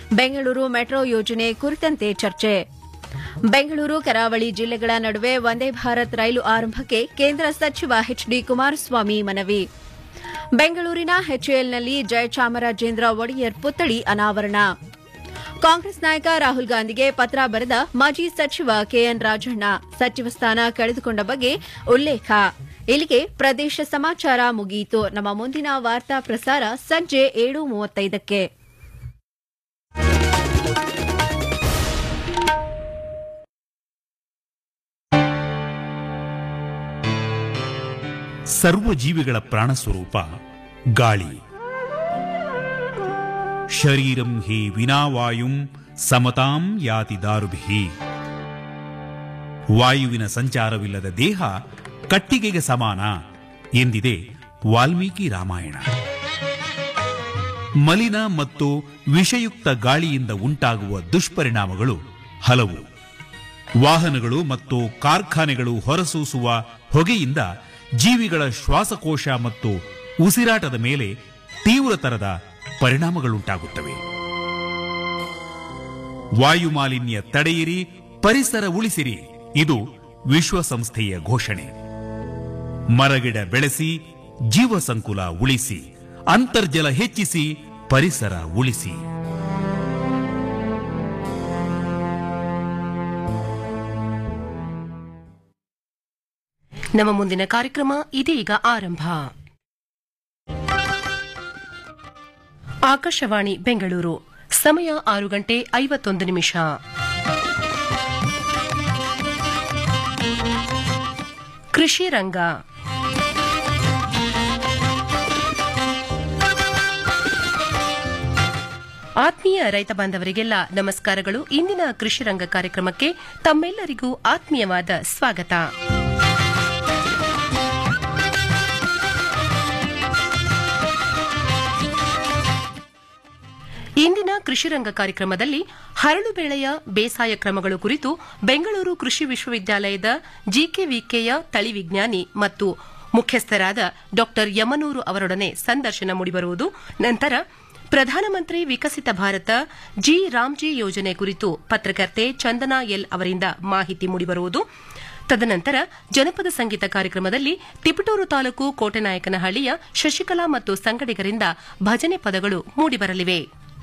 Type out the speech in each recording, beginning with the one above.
Bengaluru metro ಯೋಜನೆ ಕುರಿತಂತೆ ಚರ್ಚೆ ಬೆಂಗಳೂರು ಕರಾವಳಿ ಜಿಲ್ಲೆಗಳ ನಡುವೆ ವಂದೇ ಭಾರತ್ ರೈಲು ಆರಂಭಕ್ಕೆ ಕೇಂದ್ರ ಸಚಿವ ಎಚ್ಡಿ ಕುಮಾರಸ್ವಾಮಿ ಮನವಿ ಬೆಂಗಳೂರಿನ ಎಚ್ಎಎಲ್ನಲ್ಲಿ ಜಯಚಾಮರಾಜೇಂದ್ರ ಒಡೆಯರ್ ಪುತ್ಥಳಿ ಅನಾವರಣ ಕಾಂಗ್ರೆಸ್ ನಾಯಕ ರಾಹುಲ್ ಗಾಂಧಿಗೆ ಪತ್ರ ಬರೆದ ಮಾಜಿ ಸಚಿವ ಕೆಎನ್ ರಾಜಣ್ಣ ಸಚಿವ ಸ್ಥಾನ ಕಳೆದುಕೊಂಡ ಬಗ್ಗೆ ಉಲ್ಲೇಖ ಇಲ್ಲಿಗೆ ಪ್ರದೇಶ ಸಮಾಚಾರ ಮುಗಿಯಿತು ನಮ್ಮ ಮುಂದಿನ ವಾರ್ತಾ ಪ್ರಸಾರ ಸಂಜೆ ಏಳು ಮೂವತ್ತೈದಕ್ಕೆ ಸರ್ವ ಜೀವಿಗಳ ಪ್ರಾಣಸ್ವರೂಪ ಗಾಳಿ ಶರೀರಂ ಹಿ ವಿನಾವಾಯುಂ ಸಮತಾಂ ಯಾತಿ ದಾರುಭಿ ವಾಯುವಿನ ಸಂಚಾರವಿಲ್ಲದ ದೇಹ ಕಟ್ಟಿಗೆಗೆ ಸಮಾನ ಎಂದಿದೆ ವಾಲ್ಮೀಕಿ ರಾಮಾಯಣ ಮಲಿನ ಮತ್ತು ವಿಷಯುಕ್ತ ಗಾಳಿಯಿಂದ ಉಂಟಾಗುವ ದುಷ್ಪರಿಣಾಮಗಳು ಹಲವು ವಾಹನಗಳು ಮತ್ತು ಕಾರ್ಖಾನೆಗಳು ಹೊರಸೂಸುವ ಹೊಗೆಯಿಂದ ಜೀವಿಗಳ ಶ್ವಾಸಕೋಶ ಮತ್ತು ಉಸಿರಾಟದ ಮೇಲೆ ತೀವ್ರತರದ ಪರಿಣಾಮಗಳುಂಟಾಗುತ್ತವೆ ವಾಯು ಮಾಲಿನ್ಯ ತಡೆಯಿರಿ ಪರಿಸರ ಉಳಿಸಿರಿ ಇದು ವಿಶ್ವಸಂಸ್ಥೆಯ ಘೋಷಣೆ ಮರಗಿಡ ಬೆಳೆಸಿ ಜೀವ ಸಂಕುಲ ಉಳಿಸಿ ಅಂತರ್ಜಲ ಹೆಚ್ಚಿಸಿ ಪರಿಸರ ಉಳಿಸಿ ನಮ್ಮ ಮುಂದಿನ ಕಾರ್ಯಕ್ರಮ ಇದೀಗ ಆರಂಭ ಆಕಾಶವಾಣಿ ಬೆಂಗಳೂರು ಸಮಯ ಆರು ಗಂಟೆ ಐವತ್ತೊಂದು ನಿಮಿಷ ಕೃಷಿ ರಂಗ ಆತ್ಮೀಯ ರೈತ ಬಾಂಧವರಿಗೆಲ್ಲ ನಮಸ್ಕಾರಗಳು ಇಂದಿನ ಕೃಷಿ ರಂಗ ಕಾರ್ಯಕ್ರಮಕ್ಕೆ ತಮ್ಮೆಲ್ಲರಿಗೂ ಆತ್ಮೀಯವಾದ ಸ್ವಾಗತ ಇಂದಿನ ಕೃಷಿ ರಂಗ ಕಾರ್ಯಕ್ರಮದಲ್ಲಿ ಹರಳು ಬೆಳೆಯ ಬೇಸಾಯ ಕ್ರಮಗಳು ಕುರಿತು ಬೆಂಗಳೂರು ಕೃಷಿ ವಿಶ್ವವಿದ್ಯಾಲಯದ ಜಿಕೆವಿಕೆಯ ತಳಿ ವಿಜ್ಞಾನಿ ಮತ್ತು ಮುಖ್ಯಸ್ಥರಾದ ಡಾ ಯಮನೂರು ಅವರೊಡನೆ ಸಂದರ್ಶನ ಮೂಡಿಬರುವುದು ನಂತರ ಪ್ರಧಾನಮಂತ್ರಿ ವಿಕಸಿತ ಭಾರತ ಜಿ ರಾಮ್ಜಿ ಯೋಜನೆ ಕುರಿತು ಪತ್ರಕರ್ತೆ ಚಂದನಾ ಎಲ್ ಅವರಿಂದ ಮಾಹಿತಿ ಮೂಡಿಬರುವುದು ತದನಂತರ ಜನಪದ ಸಂಗೀತ ಕಾರ್ಯಕ್ರಮದಲ್ಲಿ ತಿಪಟೂರು ತಾಲೂಕು ಕೋಟೆನಾಯಕನಹಳ್ಳಿಯ ಶಶಿಕಲಾ ಮತ್ತು ಸಂಗಡಿಗರಿಂದ ಭಜನೆ ಪದಗಳು ಮೂಡಿಬರಲಿವೆ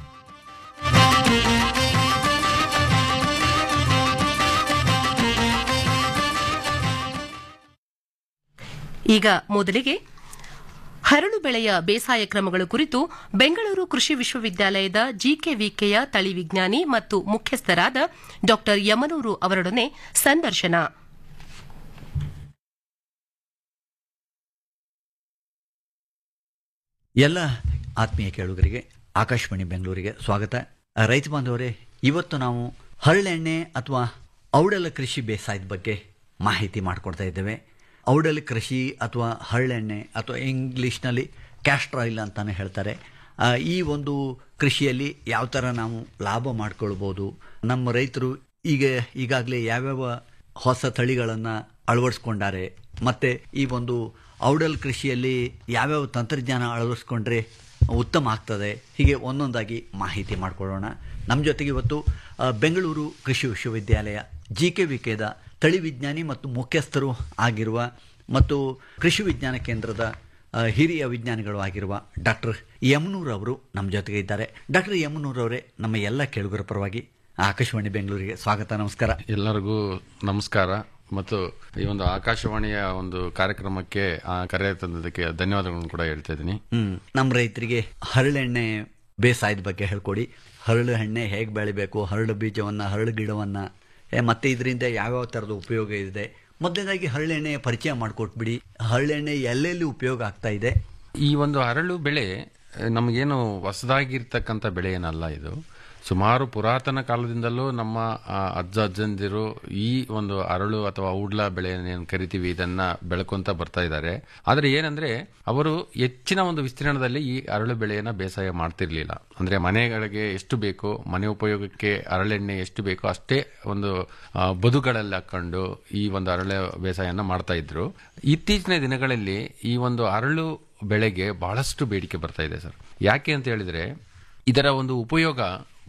ಈಗ ಮೊದಲಿಗೆ ಹರಳು ಬೆಳೆಯ ಬೇಸಾಯ ಕ್ರಮಗಳು ಕುರಿತು ಬೆಂಗಳೂರು ಕೃಷಿ ವಿಶ್ವವಿದ್ಯಾಲಯದ ಜಿಕೆವಿಕೆಯ ತಳಿ ವಿಜ್ಞಾನಿ ಮತ್ತು ಮುಖ್ಯಸ್ಥರಾದ ಡಾ ಯಮನೂರು ಅವರೊಡನೆ ಸಂದರ್ಶನ ಎಲ್ಲ ಆತ್ಮೀಯ ಕೇಳುಗರಿಗೆ ಆಕಾಶವಾಣಿ ಬೆಂಗಳೂರಿಗೆ ಸ್ವಾಗತ ರೈತ ಬಾಂಧವರೇ ಇವತ್ತು ನಾವು ಹರಳೆಣ್ಣೆ ಅಥವಾ ಔಡಲ ಕೃಷಿ ಬೇಸಾಯದ ಬಗ್ಗೆ ಮಾಹಿತಿ ಮಾಡಿಕೊಡ್ತಾ ಇದ್ದೇವೆ ಔಡಲ ಕೃಷಿ ಅಥವಾ ಹರಳೆಣ್ಣೆ ಅಥವಾ ಇಂಗ್ಲೀಷ್ನಲ್ಲಿ ಕ್ಯಾಸ್ಟ್ರ್ ಆಯಿಲ್ ಅಂತಾನೆ ಹೇಳ್ತಾರೆ ಆ, ಈ ಒಂದು ಕೃಷಿಯಲ್ಲಿ ಯಾವ ಥರ ನಾವು ಲಾಭ ಮಾಡ್ಕೊಳ್ಬೋದು ನಮ್ಮ ರೈತರು ಈಗ ಈಗಾಗಲೇ ಯಾವ್ಯಾವ ಹೊಸ ತಳಿಗಳನ್ನು ಅಳವಡಿಸ್ಕೊಂಡಾರೆ ಮತ್ತು ಈ ಒಂದು ಔಡಲ್ ಕೃಷಿಯಲ್ಲಿ ಯಾವ್ಯಾವ ತಂತ್ರಜ್ಞಾನ ಅಳವಡಿಸ್ಕೊಂಡ್ರೆ ಉತ್ತಮ ಆಗ್ತದೆ ಹೀಗೆ ಒಂದೊಂದಾಗಿ ಮಾಹಿತಿ ಮಾಡಿಕೊಳ್ಳೋಣ ನಮ್ಮ ಜೊತೆಗೆ ಇವತ್ತು ಆ, ಬೆಂಗಳೂರು ಕೃಷಿ ವಿಶ್ವವಿದ್ಯಾಲಯ ಜಿ ಕೆ ವಿಕೆದ ತಳಿ ವಿಜ್ಞಾನಿ ಮತ್ತು ಮುಖ್ಯಸ್ಥರು ಆಗಿರುವ ಮತ್ತು ಕೃಷಿ ವಿಜ್ಞಾನ ಕೇಂದ್ರದ ಆ, ಹಿರಿಯ ವಿಜ್ಞಾನಿಗಳು ಆಗಿರುವ ಡಾಕ್ಟರ್ ಯಮನೂರ್ ಅವರು ನಮ್ಮ ಜೊತೆಗೆ ಇದ್ದಾರೆ ಡಾಕ್ಟರ್ ಯಮನೂರ್ ಅವರೇ ನಮ್ಮ ಎಲ್ಲ ಕೇಳುಗರ ಪರವಾಗಿ ಆಕಾಶವಾಣಿ ಬೆಂಗಳೂರಿಗೆ ಸ್ವಾಗತ ನಮಸ್ಕಾರ ಎಲ್ಲರಿಗೂ ನಮಸ್ಕಾರ ಮತ್ತು ಈ ಒಂದು ಆಕಾಶವಾಣಿಯ ಒಂದು ಕಾರ್ಯಕ್ರಮಕ್ಕೆ ಆ, ಕರೆ ತಂದದಕ್ಕೆ ಧನ್ಯವಾದಗಳನ್ನು ಕೂಡ ಹೇಳ್ತಾ ಇದ್ದೀನಿ ಹ್ಮ್ ನಮ್ಮ ರೈತರಿಗೆ ಹರಳೆಣ್ಣೆ ಬೇಸಾಯದ ಬಗ್ಗೆ ಹೇಳ್ಕೊಡಿ ಹರಳು ಎಣ್ಣೆ ಹೇಗೆ ಬೆಳಿಬೇಕು ಹರಳು ಬೀಜವನ್ನ ಹರಳು ಗಿಡವನ್ನ ಏ, ಮತ್ತೆ ಇದರಿಂದ ಯಾವ್ಯಾವ ಥರದ ಉಪಯೋಗ ಇದೆ ಮೊದಲನೇದಾಗಿ ಹರಳೆಣ್ಣೆಯ ಪರಿಚಯ ಮಾಡಿಕೊಟ್ಬಿಡಿ ಹರಳೆಣ್ಣೆ ಎಲ್ಲೆಲ್ಲಿ ಉಪಯೋಗ ಆಗ್ತಾ ಇದೆ ಈ ಒಂದು ಅರಳು ಬೆಳೆ ಆ, ನಮಗೇನು ಹೊಸದಾಗಿರ್ತಕ್ಕಂಥ ಬೆಳೆ ಏನಲ್ಲ ಇದು ಸುಮಾರು ಪುರಾತನ ಕಾಲದಿಂದಲೂ ನಮ್ಮ ಆ, ಅಜ್ಜ ಅಜ್ಜಂದಿರು ಈ ಒಂದು ಅರಳು ಅಥವಾ ಔಡ್ಲ ಬೆಳೆ ಏನು ಕರಿತೀವಿ ಇದನ್ನ ಬೆಳ್ಕೊಂತ ಬರ್ತಾ ಇದ್ದಾರೆ ಆದ್ರೆ ಏನಂದ್ರೆ ಅವರು ಹೆಚ್ಚಿನ ಒಂದು ವಿಸ್ತೀರ್ಣದಲ್ಲಿ ಈ ಅರಳು ಬೆಳೆಯನ್ನ ಬೇಸಾಯ ಮಾಡ್ತಿರ್ಲಿಲ್ಲ ಅಂದ್ರೆ ಮನೆಗಳಿಗೆ ಎಷ್ಟು ಬೇಕೋ ಮನೆ ಉಪಯೋಗಕ್ಕೆ ಅರಳೆಣ್ಣೆ ಎಷ್ಟು ಬೇಕೋ ಅಷ್ಟೇ ಒಂದು ಆ, ಬದುಗಳಲ್ಲಿ ಹಾಕೊಂಡು ಈ ಒಂದು ಅರಳೆ ಬೇಸಾಯನ ಮಾಡ್ತಾ ಇದ್ರು ಇತ್ತೀಚಿನ ದಿನಗಳಲ್ಲಿ ಈ ಒಂದು ಅರಳು ಬೆಳೆಗೆ ಬಹಳಷ್ಟು ಬೇಡಿಕೆ ಬರ್ತಾ ಇದೆ ಸರ್ ಯಾಕೆ ಅಂತ ಹೇಳಿದ್ರೆ ಇದರ ಒಂದು ಉಪಯೋಗ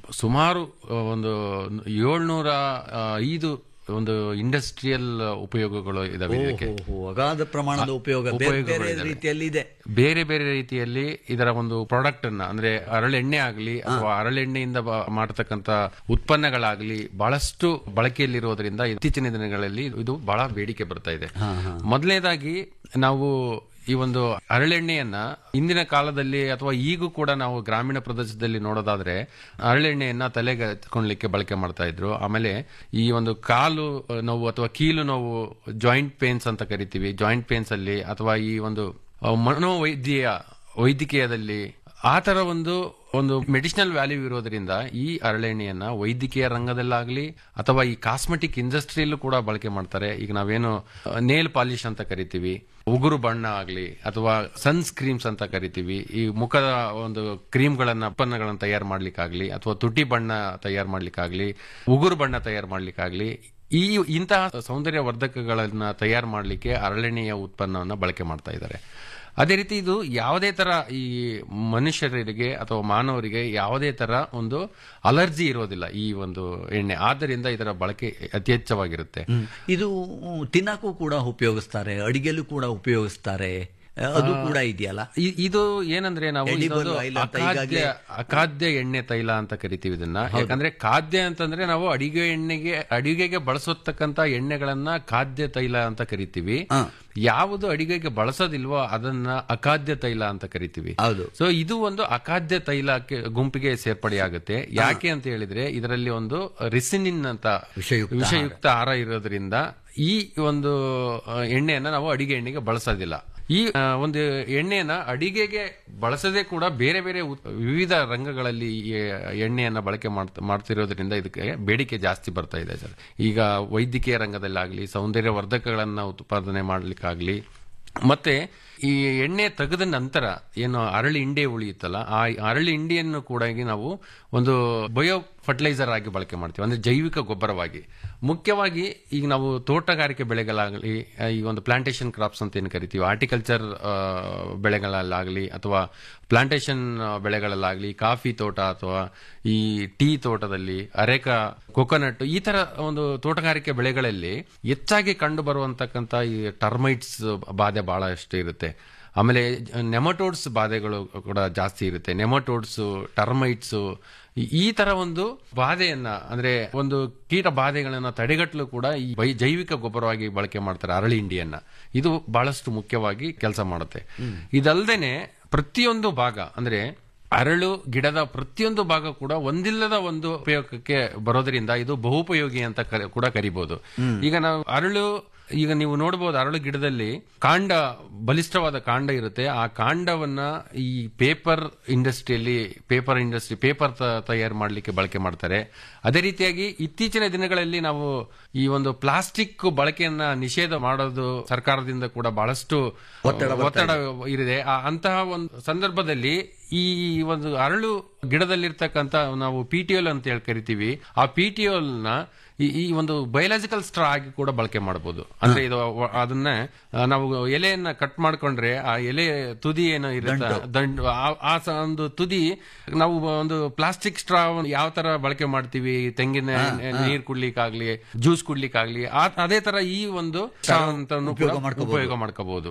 ಸುಮಾರು ಆ, ಒಂದು ಏಳ್ನೂರ ಆ, ಐದು ಒಂದು ಇಂಡಸ್ಟ್ರಿಯಲ್ ಉಪಯೋಗಗಳು ಇದಾವೆ ಇದಕ್ಕೆ ಓಹೋ, ಅಗಾಧ ಪ್ರಮಾಣದ ಉಪಯೋಗ ಬೇರೆ ಬೇರೆ ಉಪಯೋಗಗಳಿದಾವೆ. ರೀತಿಯಲ್ಲಿ ಇದೆ ಬೇರೆ ಬೇರೆ ರೀತಿಯಲ್ಲಿ ಇದರ ಒಂದು ಪ್ರಾಡಕ್ಟ್ ಅನ್ನ ಅಂದ್ರೆ ಹರಳೆಣ್ಣೆ ಆಗಲಿ ಅಥವಾ ಹರಳೆಣ್ಣೆಯಿಂದ ಬ- ಮಾಡತಕ್ಕಂತ ಉತ್ಪನ್ನಗಳಾಗ್ಲಿ ಬಹಳಷ್ಟು ಬಳಕೆಯಲ್ಲಿರೋದ್ರಿಂದ ಇತ್ತೀಚಿನ ದಿನಗಳಲ್ಲಿ ಇದು ಬಹಳ ಬೇಡಿಕೆ ಬರ್ತಾ ಇದೆ ಮೊದಲನೇದಾಗಿ ನಾವು ಈ ಒಂದು ಹರಳೆಣ್ಣೆಯನ್ನ ಇಂದಿನ ಕಾಲದಲ್ಲಿ ಅಥವಾ ಈಗೂ ಕೂಡ ನಾವು ಗ್ರಾಮೀಣ ಪ್ರದೇಶದಲ್ಲಿ ನೋಡೋದಾದ್ರೆ ಹರಳೆಣ್ಣೆಯನ್ನ ತಲೆಗೆ ಹಚ್ಕೊಳ್ಲಿಕ್ಕೆ ಬಳಕೆ ಮಾಡ್ತಾ ಇದ್ರು ಆಮೇಲೆ ಈ ಒಂದು ಕಾಲು ನೋವು ಅಥವಾ ಕೀಲು ನೋವು ಜಾಯಿಂಟ್ ಪೇನ್ಸ್ ಅಂತ ಕರಿತೀವಿ ಜಾಯಿಂಟ್ ಪೇನ್ಸ್ ಅಲ್ಲಿ ಅಥವಾ ಈ ಒಂದು ಅಹ್, ಮನೋವೈದ್ಯ ವೈದ್ಯಕೀಯದಲ್ಲಿ ಆ ತರ ಒಂದು ಒಂದು ಮೆಡಿಸಿನಲ್ ವ್ಯಾಲ್ಯೂ ಇರೋದ್ರಿಂದ ಈ ಹರಳೆಣ್ಣೆಯನ್ನ ವೈದ್ಯಕೀಯ ರಂಗದಲ್ಲಾಗ್ಲಿ ಅಥವಾ ಈ ಕಾಸ್ಮೆಟಿಕ್ ಇಂಡಸ್ಟ್ರಿಯಲ್ಲೂ ಕೂಡ ಬಳಕೆ ಮಾಡ್ತಾರೆ ಈಗ ನಾವೇನು ನೇಲ್ ಪಾಲಿಶ್ ಅಂತ ಕರಿತೀವಿ ಉಗುರು ಬಣ್ಣ ಆಗ್ಲಿ ಅಥವಾ ಸನ್ಸ್ ಕ್ರೀಮ್ಸ್ ಅಂತ ಕರಿತೀವಿ ಈ ಮುಖದ ಒಂದು ಕ್ರೀಮ್ಗಳನ್ನ ಉತ್ಪನ್ನಗಳನ್ನ ತಯಾರು ಮಾಡ್ಲಿಕ್ಕಾಗ್ಲಿ ಅಥವಾ ತುಟಿ ಬಣ್ಣ ತಯಾರು ಮಾಡ್ಲಿಕ್ಕಾಗ್ಲಿ ಉಗುರು ಬಣ್ಣ ತಯಾರು ಮಾಡ್ಲಿಕ್ಕಾಗ್ಲಿ ಈ ಇಂತಹ ಸೌಂದರ್ಯ ವರ್ಧಕಗಳನ್ನ ತಯಾರು ಮಾಡಲಿಕ್ಕೆ ಹರಳೆಣ್ಣೆಯ ಉತ್ಪನ್ನವನ್ನ ಬಳಕೆ ಮಾಡ್ತಾ ಇದ್ದಾರೆ ಅದೇ ರೀತಿ ಇದು ಯಾವುದೇ ತರ ಈ ಮನುಷ್ಯರಿಗೆ ಅಥವಾ ಮಾನವರಿಗೆ ಯಾವುದೇ ತರ ಒಂದು ಅಲರ್ಜಿ ಇರೋದಿಲ್ಲ ಈ ಒಂದು ಎಣ್ಣೆ ಆದ್ದರಿಂದ ಇದರ ಬಳಕೆ ಅತಿ ಹೆಚ್ಚವಾಗಿರುತ್ತೆ ಇದು ತಿನ್ನಕ್ಕೂ ಕೂಡ ಉಪಯೋಗಿಸ್ತಾರೆ ಅಡಿಗೆಲ್ಲೂ ಕೂಡ ಉಪಯೋಗಿಸ್ತಾರೆ ಅದು ಕೂಡ ಇದೆಯಲ್ಲ ಇ- ಇದು ಏನಂದ್ರೆ ನಾವು Edible ಇದೊಂದು oil ಅಂತ ಅಖಾದ್ಯ ಈಗಾಗ್ಲೇ- ಅಖಾದ್ಯ ಎಣ್ಣೆ ತೈಲ ಅಂತ ಕರಿತೀವಿ ಇದನ್ನ ಯಾಕಂದ್ರೆ ಖಾದ್ಯ ಅಂತಂದ್ರೆ ನಾವು ಅಡಿಗೆ ಎಣ್ಣೆಗೆ ಅಡಿಗೆಗೆ ಬಳಸತಕ್ಕಂತ ಎಣ್ಣೆಗಳನ್ನ ಖಾದ್ಯ ತೈಲ ಅಂತ ಕರಿತೀವಿ ಯಾವುದು ಅಡಿಗೆಗೆ ಬಳಸೋದಿಲ್ವೋ ಅದನ್ನ ಅಖಾದ್ಯ ತೈಲ ಅಂತ ಕರಿತೀವಿ ಹೌದು ಸೊ ಇದು ಒಂದು ಅಖಾದ್ಯ ತೈಲಕ್ಕೆ ಗುಂಪಿಗೆ ಸೇರ್ಪಡೆಯಾಗುತ್ತೆ ಯಾಕೆ ಅಂತ ಹೇಳಿದ್ರೆ ಇದರಲ್ಲಿ ಒಂದು ರಿಸಿನಿನ್ ಅಂತ ವಿಷಯುಕ್ತ ವಿಷಯುಕ್ತ ಆಹಾರ ಇರೋದ್ರಿಂದ ಈ ಒಂದು ಆ, ಎಣ್ಣೆಯನ್ನ ನಾವು ಅಡಿಗೆ ಎಣ್ಣೆಗೆ ಬಳಸೋದಿಲ್ಲ ಈ ಆ, ಒಂದು ಎಣ್ಣೆಯನ್ನ ಅಡಿಗೆಗೆ ಬಳಸದೆ ಕೂಡ ಬೇರೆ ಬೇರೆ ಉತ್- ವಿವಿಧ ರಂಗಗಳಲ್ಲಿ ಈ ಎಣ್ಣೆಯನ್ನ ಬಳಕೆ ಮಾಡ್ತ- ಮಾಡ್ತಿರೋದ್ರಿಂದ ಇದಕ್ಕೆ ಬೇಡಿಕೆ ಜಾಸ್ತಿ ಬರ್ತಾ ಇದೆ ಸರ್ ಈಗ ವೈದ್ಯಕೀಯ ರಂಗದಲ್ಲಾಗ್ಲಿ ಸೌಂದರ್ಯ ವರ್ಧಕಗಳನ್ನ ಉತ್ಪಾದನೆ ಮಾಡ್ಲಿಕ್ಕಾಗ್ಲಿ ಮತ್ತೆ ಈ ಎಣ್ಣೆ ತೆಗೆದ ನಂತರ ಏನು ಅರಳಿ ಇಂಡೆ ಉಳಿಯುತ್ತಲ್ಲ ಆ ಅರಳಿ ಇಂಡಿಯನ್ನು ಕೂಡ ಈಗ ನಾವು ಒಂದು ಬಯೋ ಫರ್ಟಿಲೈಸರ್ ಆಗಿ ಬಳಕೆ ಮಾಡ್ತೀವಿ ಅಂದ್ರೆ ಜೈವಿಕ ಗೊಬ್ಬರವಾಗಿ ಮುಖ್ಯವಾಗಿ ಈಗ ನಾವು ತೋಟಗಾರಿಕೆ ಬೆಳೆಗಳಾಗಲಿ ಆ, ಈ ಒಂದು ಪ್ಲಾಂಟೇಶನ್ ಕ್ರಾಪ್ಸ್ ಅಂತ ಏನು ಕರಿತೀವಿ ಆರ್ಟಿಕಲ್ಚರ್ ಬೆಳೆಗಳಲ್ಲಾಗಲಿ ಅಥವಾ ಪ್ಲಾಂಟೇಶನ್ ಬೆಳೆಗಳಲ್ಲಾಗಲಿ ಕಾಫಿ ತೋಟ ಅಥವಾ ಈ ಟೀ ತೋಟದಲ್ಲಿ ಅರೇಕ ಕೊಕೊನಟ್ ಈ ತರ ಒಂದು ತೋಟಗಾರಿಕೆ ಬೆಳೆಗಳಲ್ಲಿ ಹೆಚ್ಚಾಗಿ ಕಂಡು ಬರುವಂತಕ್ಕಂಥ ಈ ಟರ್ಮೈಟ್ಸ್ ಬಾಧೆ ಬಹಳಷ್ಟು ಇರುತ್ತೆ ಆಮೇಲೆ ನೆಮಟೋಡ್ಸ್ ಬಾಧೆಗಳು ಕೂಡ ಜಾಸ್ತಿ ಇರುತ್ತೆ ನೆಮಟೋಡ್ಸ್ ಟರ್ಮೈಟ್ಸ್ ಈ ತರ ಒಂದು ಬಾಧೆಯನ್ನ ಅಂದ್ರೆ ಒಂದು ಕೀಟ ಬಾಧೆಗಳನ್ನ ತಡೆಗಟ್ಟಲು ಕೂಡ ಈ ಬೈ- ಜೈವಿಕ ಗೊಬ್ಬರವಾಗಿ ಬಳಕೆ ಮಾಡ್ತಾರೆ ಅರಳಿ ಇಂಡಿಯನ್ನ ಇದು ಬಹಳಷ್ಟು ಮುಖ್ಯವಾಗಿ ಕೆಲಸ ಮಾಡುತ್ತೆ ಇದಲ್ದೇನೆ ಪ್ರತಿಯೊಂದು ಭಾಗ ಅಂದ್ರೆ ಅರಳು ಗಿಡದ ಪ್ರತಿಯೊಂದು ಭಾಗ ಕೂಡ ಒಂದಿಲ್ಲದ ಒಂದು ಉಪಯೋಗಕ್ಕೆ ಬರೋದ್ರಿಂದ ಇದು ಬಹುಪಯೋಗಿ ಅಂತ ಕರೆ- ಕೂಡ ಕರಿಬಹುದು ಈಗ ನಾವು ಅರಳು ಈಗ ನೀವು ನೋಡಬಹುದು ಅರಳು ಗಿಡದಲ್ಲಿ ಕಾಂಡ ಬಲಿಷ್ಠವಾದ ಕಾಂಡ ಇರುತ್ತೆ ಆ ಕಾಂಡವನ್ನ ಈ ಪೇಪರ್ ಇಂಡಸ್ಟ್ರಿಯಲ್ಲಿ ಪೇಪರ್ ಇಂಡಸ್ಟ್ರಿ ಪೇಪರ್ ತಯಾರು ಮಾಡಲಿಕ್ಕೆ ಬಳಕೆ ಮಾಡ್ತಾರೆ ಅದೇ ರೀತಿಯಾಗಿ ಇತ್ತೀಚಿನ ದಿನಗಳಲ್ಲಿ ನಾವು ಈ ಒಂದು ಪ್ಲಾಸ್ಟಿಕ್ ಬಳಕೆಯನ್ನ ನಿಷೇಧ ಮಾಡೋದು ಸರ್ಕಾರದಿಂದ ಕೂಡ ಬಹಳಷ್ಟು ಒತ್ತಡ ಇದೆ ಆ- ಅಂತಹ ಒಂದು ಸಂದರ್ಭದಲ್ಲಿ ಈ ಒಂದು ಅರಳು ಗಿಡದಲ್ಲಿರ್ತಕ್ಕಂಥ ನಾವು ಪಿಟಿಒಲ್ ಅಂತ ಹೇಳಿ ಕರಿತೀವಿ ಆ ಪಿಟಿಒಲ್ ನ ಈ ಈ ಒಂದು ಬಯೋಲಾಜಿಕಲ್ ಸ್ಟ್ರಾ ಆಗಿ ಕೂಡ ಬಳಕೆ ಮಾಡಬಹುದು ಅಂದ್ರೆ ಇದು ವ- ಅದನ್ನ ಆ, ನಾವು ಎಲೆಯನ್ನ ಕಟ್ ಮಾಡ್ಕೊಂಡ್ರೆ ಆ ಎಲೆ ತುದಿ ಏನೋ ಇರುತ್ತೆ ದಂಡು ಆ- ಆ ಸ- ಒಂದು ತುದಿ ನಾವು ಒಂದು ಪ್ಲಾಸ್ಟಿಕ್ ಸ್ಟ್ರಾ ಯಾವ ತರ ಬಳಕೆ ಮಾಡ್ತೀವಿ ತೆಂಗಿನ ನೀರ್ ಕುಡ್ಲಿಕ್ಕಾಗ್ಲಿ ಜ್ಯೂಸ್ ಕುಡ್ಲಿಕ್ಕಾಗ್ಲಿ ಆ- ಅದೇ ತರ ಈ ಒಂದು straw ಅಂತಾನು ಕೂಡ ಉಪಯೋಗ ಮಾಡ್ಕೋಬಹುದು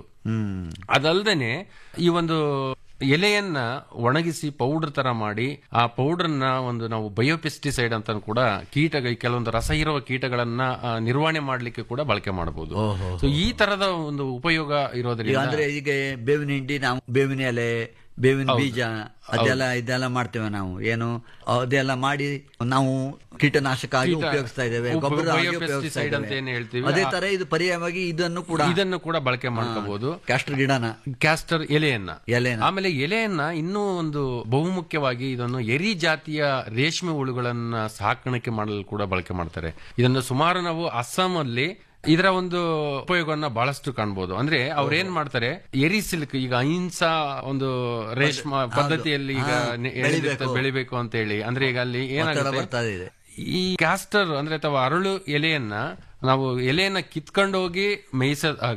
ಅದಲ್ದೇನೆ ಈ ಒಂದು ಎಲೆಯನ್ನ ಒಣಗಿಸಿ ಪೌಡರ್ ತರ ಮಾಡಿ ಆ ಪೌಡರ್ನ ಒಂದು ನಾವು ಬಯೋಪೆಸ್ಟಿಸೈಡ್ ಅಂತ ಕೂಡ ಕೀಟಗಳ ಕೆಲವೊಂದು ರಸ ಇರುವ ಕೀಟಗಳನ್ನ ಆ, ನಿರ್ವಹಣೆ ಮಾಡ್ಲಿಕ್ಕೆ ಕೂಡ ಬಳಕೆ ಮಾಡಬಹುದು ಸೊ ಈ ತರದ ಒಂದು ಉಪಯೋಗ ಈಗ ಇರೋದ್ರಿಂದ ಅಂದ್ರೆ ಈಗ ಬೇವಿನ ಹಿಂಡಿ ನಾವು ಬೇವಿನ ಎಲೆ ಬೇವಿನ ಬೀಜ ಅದೆಲ್ಲ ಇದೆಲ್ಲ ಮಾಡ್ತೇವೆ ನಾವು ಏನು ಅದೆಲ್ಲ ಮಾಡಿ ನಾವು ಕೀಟನಾಶಕ ಆಗಿ ಕೀಟ- ಉಪಯೋಗಿಸ್ತಾ ಇದ್ದೇವೆ ಉಪ- ಗೊಬ್ಬರ ಆಗಿ biopesticide ಉಪಯೋಗಿಸ್ತಾ ಅಂತ ಏನ್ ಇದ್ದೇವೆ. ಹೇಳ್ತೀವಿ, ಅದೇ ಆ- ತರ ಇದು ಪರ್ಯಾಯವಾಗಿ ಇದನ್ನು ಕೂಡ ಇದನ್ನು ಕೂಡ ಬಳಕೆ ಮಾಡ್ಕೋಬಹುದು ಕ್ಯಾಸ್ಟರ್ ಗಿಡನ ಕ್ಯಾಸ್ಟರ್ ಎಲೆಯನ್ನ ಎಲೆನ ಆಮೇಲೆ ಎಲೆಯನ್ನ ಇನ್ನೂ ಒಂದು ಬಹುಮುಖ್ಯವಾಗಿ ಇದನ್ನು ಎರಿ ಜಾತಿಯ ರೇಷ್ಮೆ ಹುಳುಗಳನ್ನ ಸಾಕಾಣಿಕೆ ಮಾಡಲು ಕೂಡ ಬಳಕೆ ಮಾಡ್ತಾರೆ ಇದನ್ನು ಸುಮಾರು ನಾವು ಅಸ್ಸಾಂ ಅಲ್ಲಿ ಇದರ ಒಂದು ಉಪಯೋಗವನ್ನ ಬಹಳಷ್ಟು ಕಾಣಬಹುದು ಅಂದ್ರೆ ಅವ್ರು ಏನ್ ಮಾಡ್ತಾರೆ ಎರಿ ಸಿಲ್ಕ್ ಈಗ ಅಹಿಂಸಾ ಒಂದು ರೇಷ್ಮೆ ಪದ್ಧತಿಯಲ್ಲಿ ಈಗ ನೆ- ಏನಿರುತ್ತೆ, ಬೆಳಿಬೇಕು ಅಂತ ಹೇಳಿ ಅಂದ್ರೆ ಈಗ ಅಲ್ಲಿ ಒತ್ತಡ ಏನಾಗುತ್ತೆ ಬರ್ತಾ ಇದೆ ಈ ಕ್ಯಾಸ್ಟರ್ ಅಂದ್ರೆ ಅಥವಾ ಅರಳು ಎಲೆಯನ್ನ ನಾವು ಎಲೆಯನ್ನ ಕಿತ್ಕೊಂಡು ಹೋಗಿ ಮೇಯಿಸೋದಾಗ್ಲಿ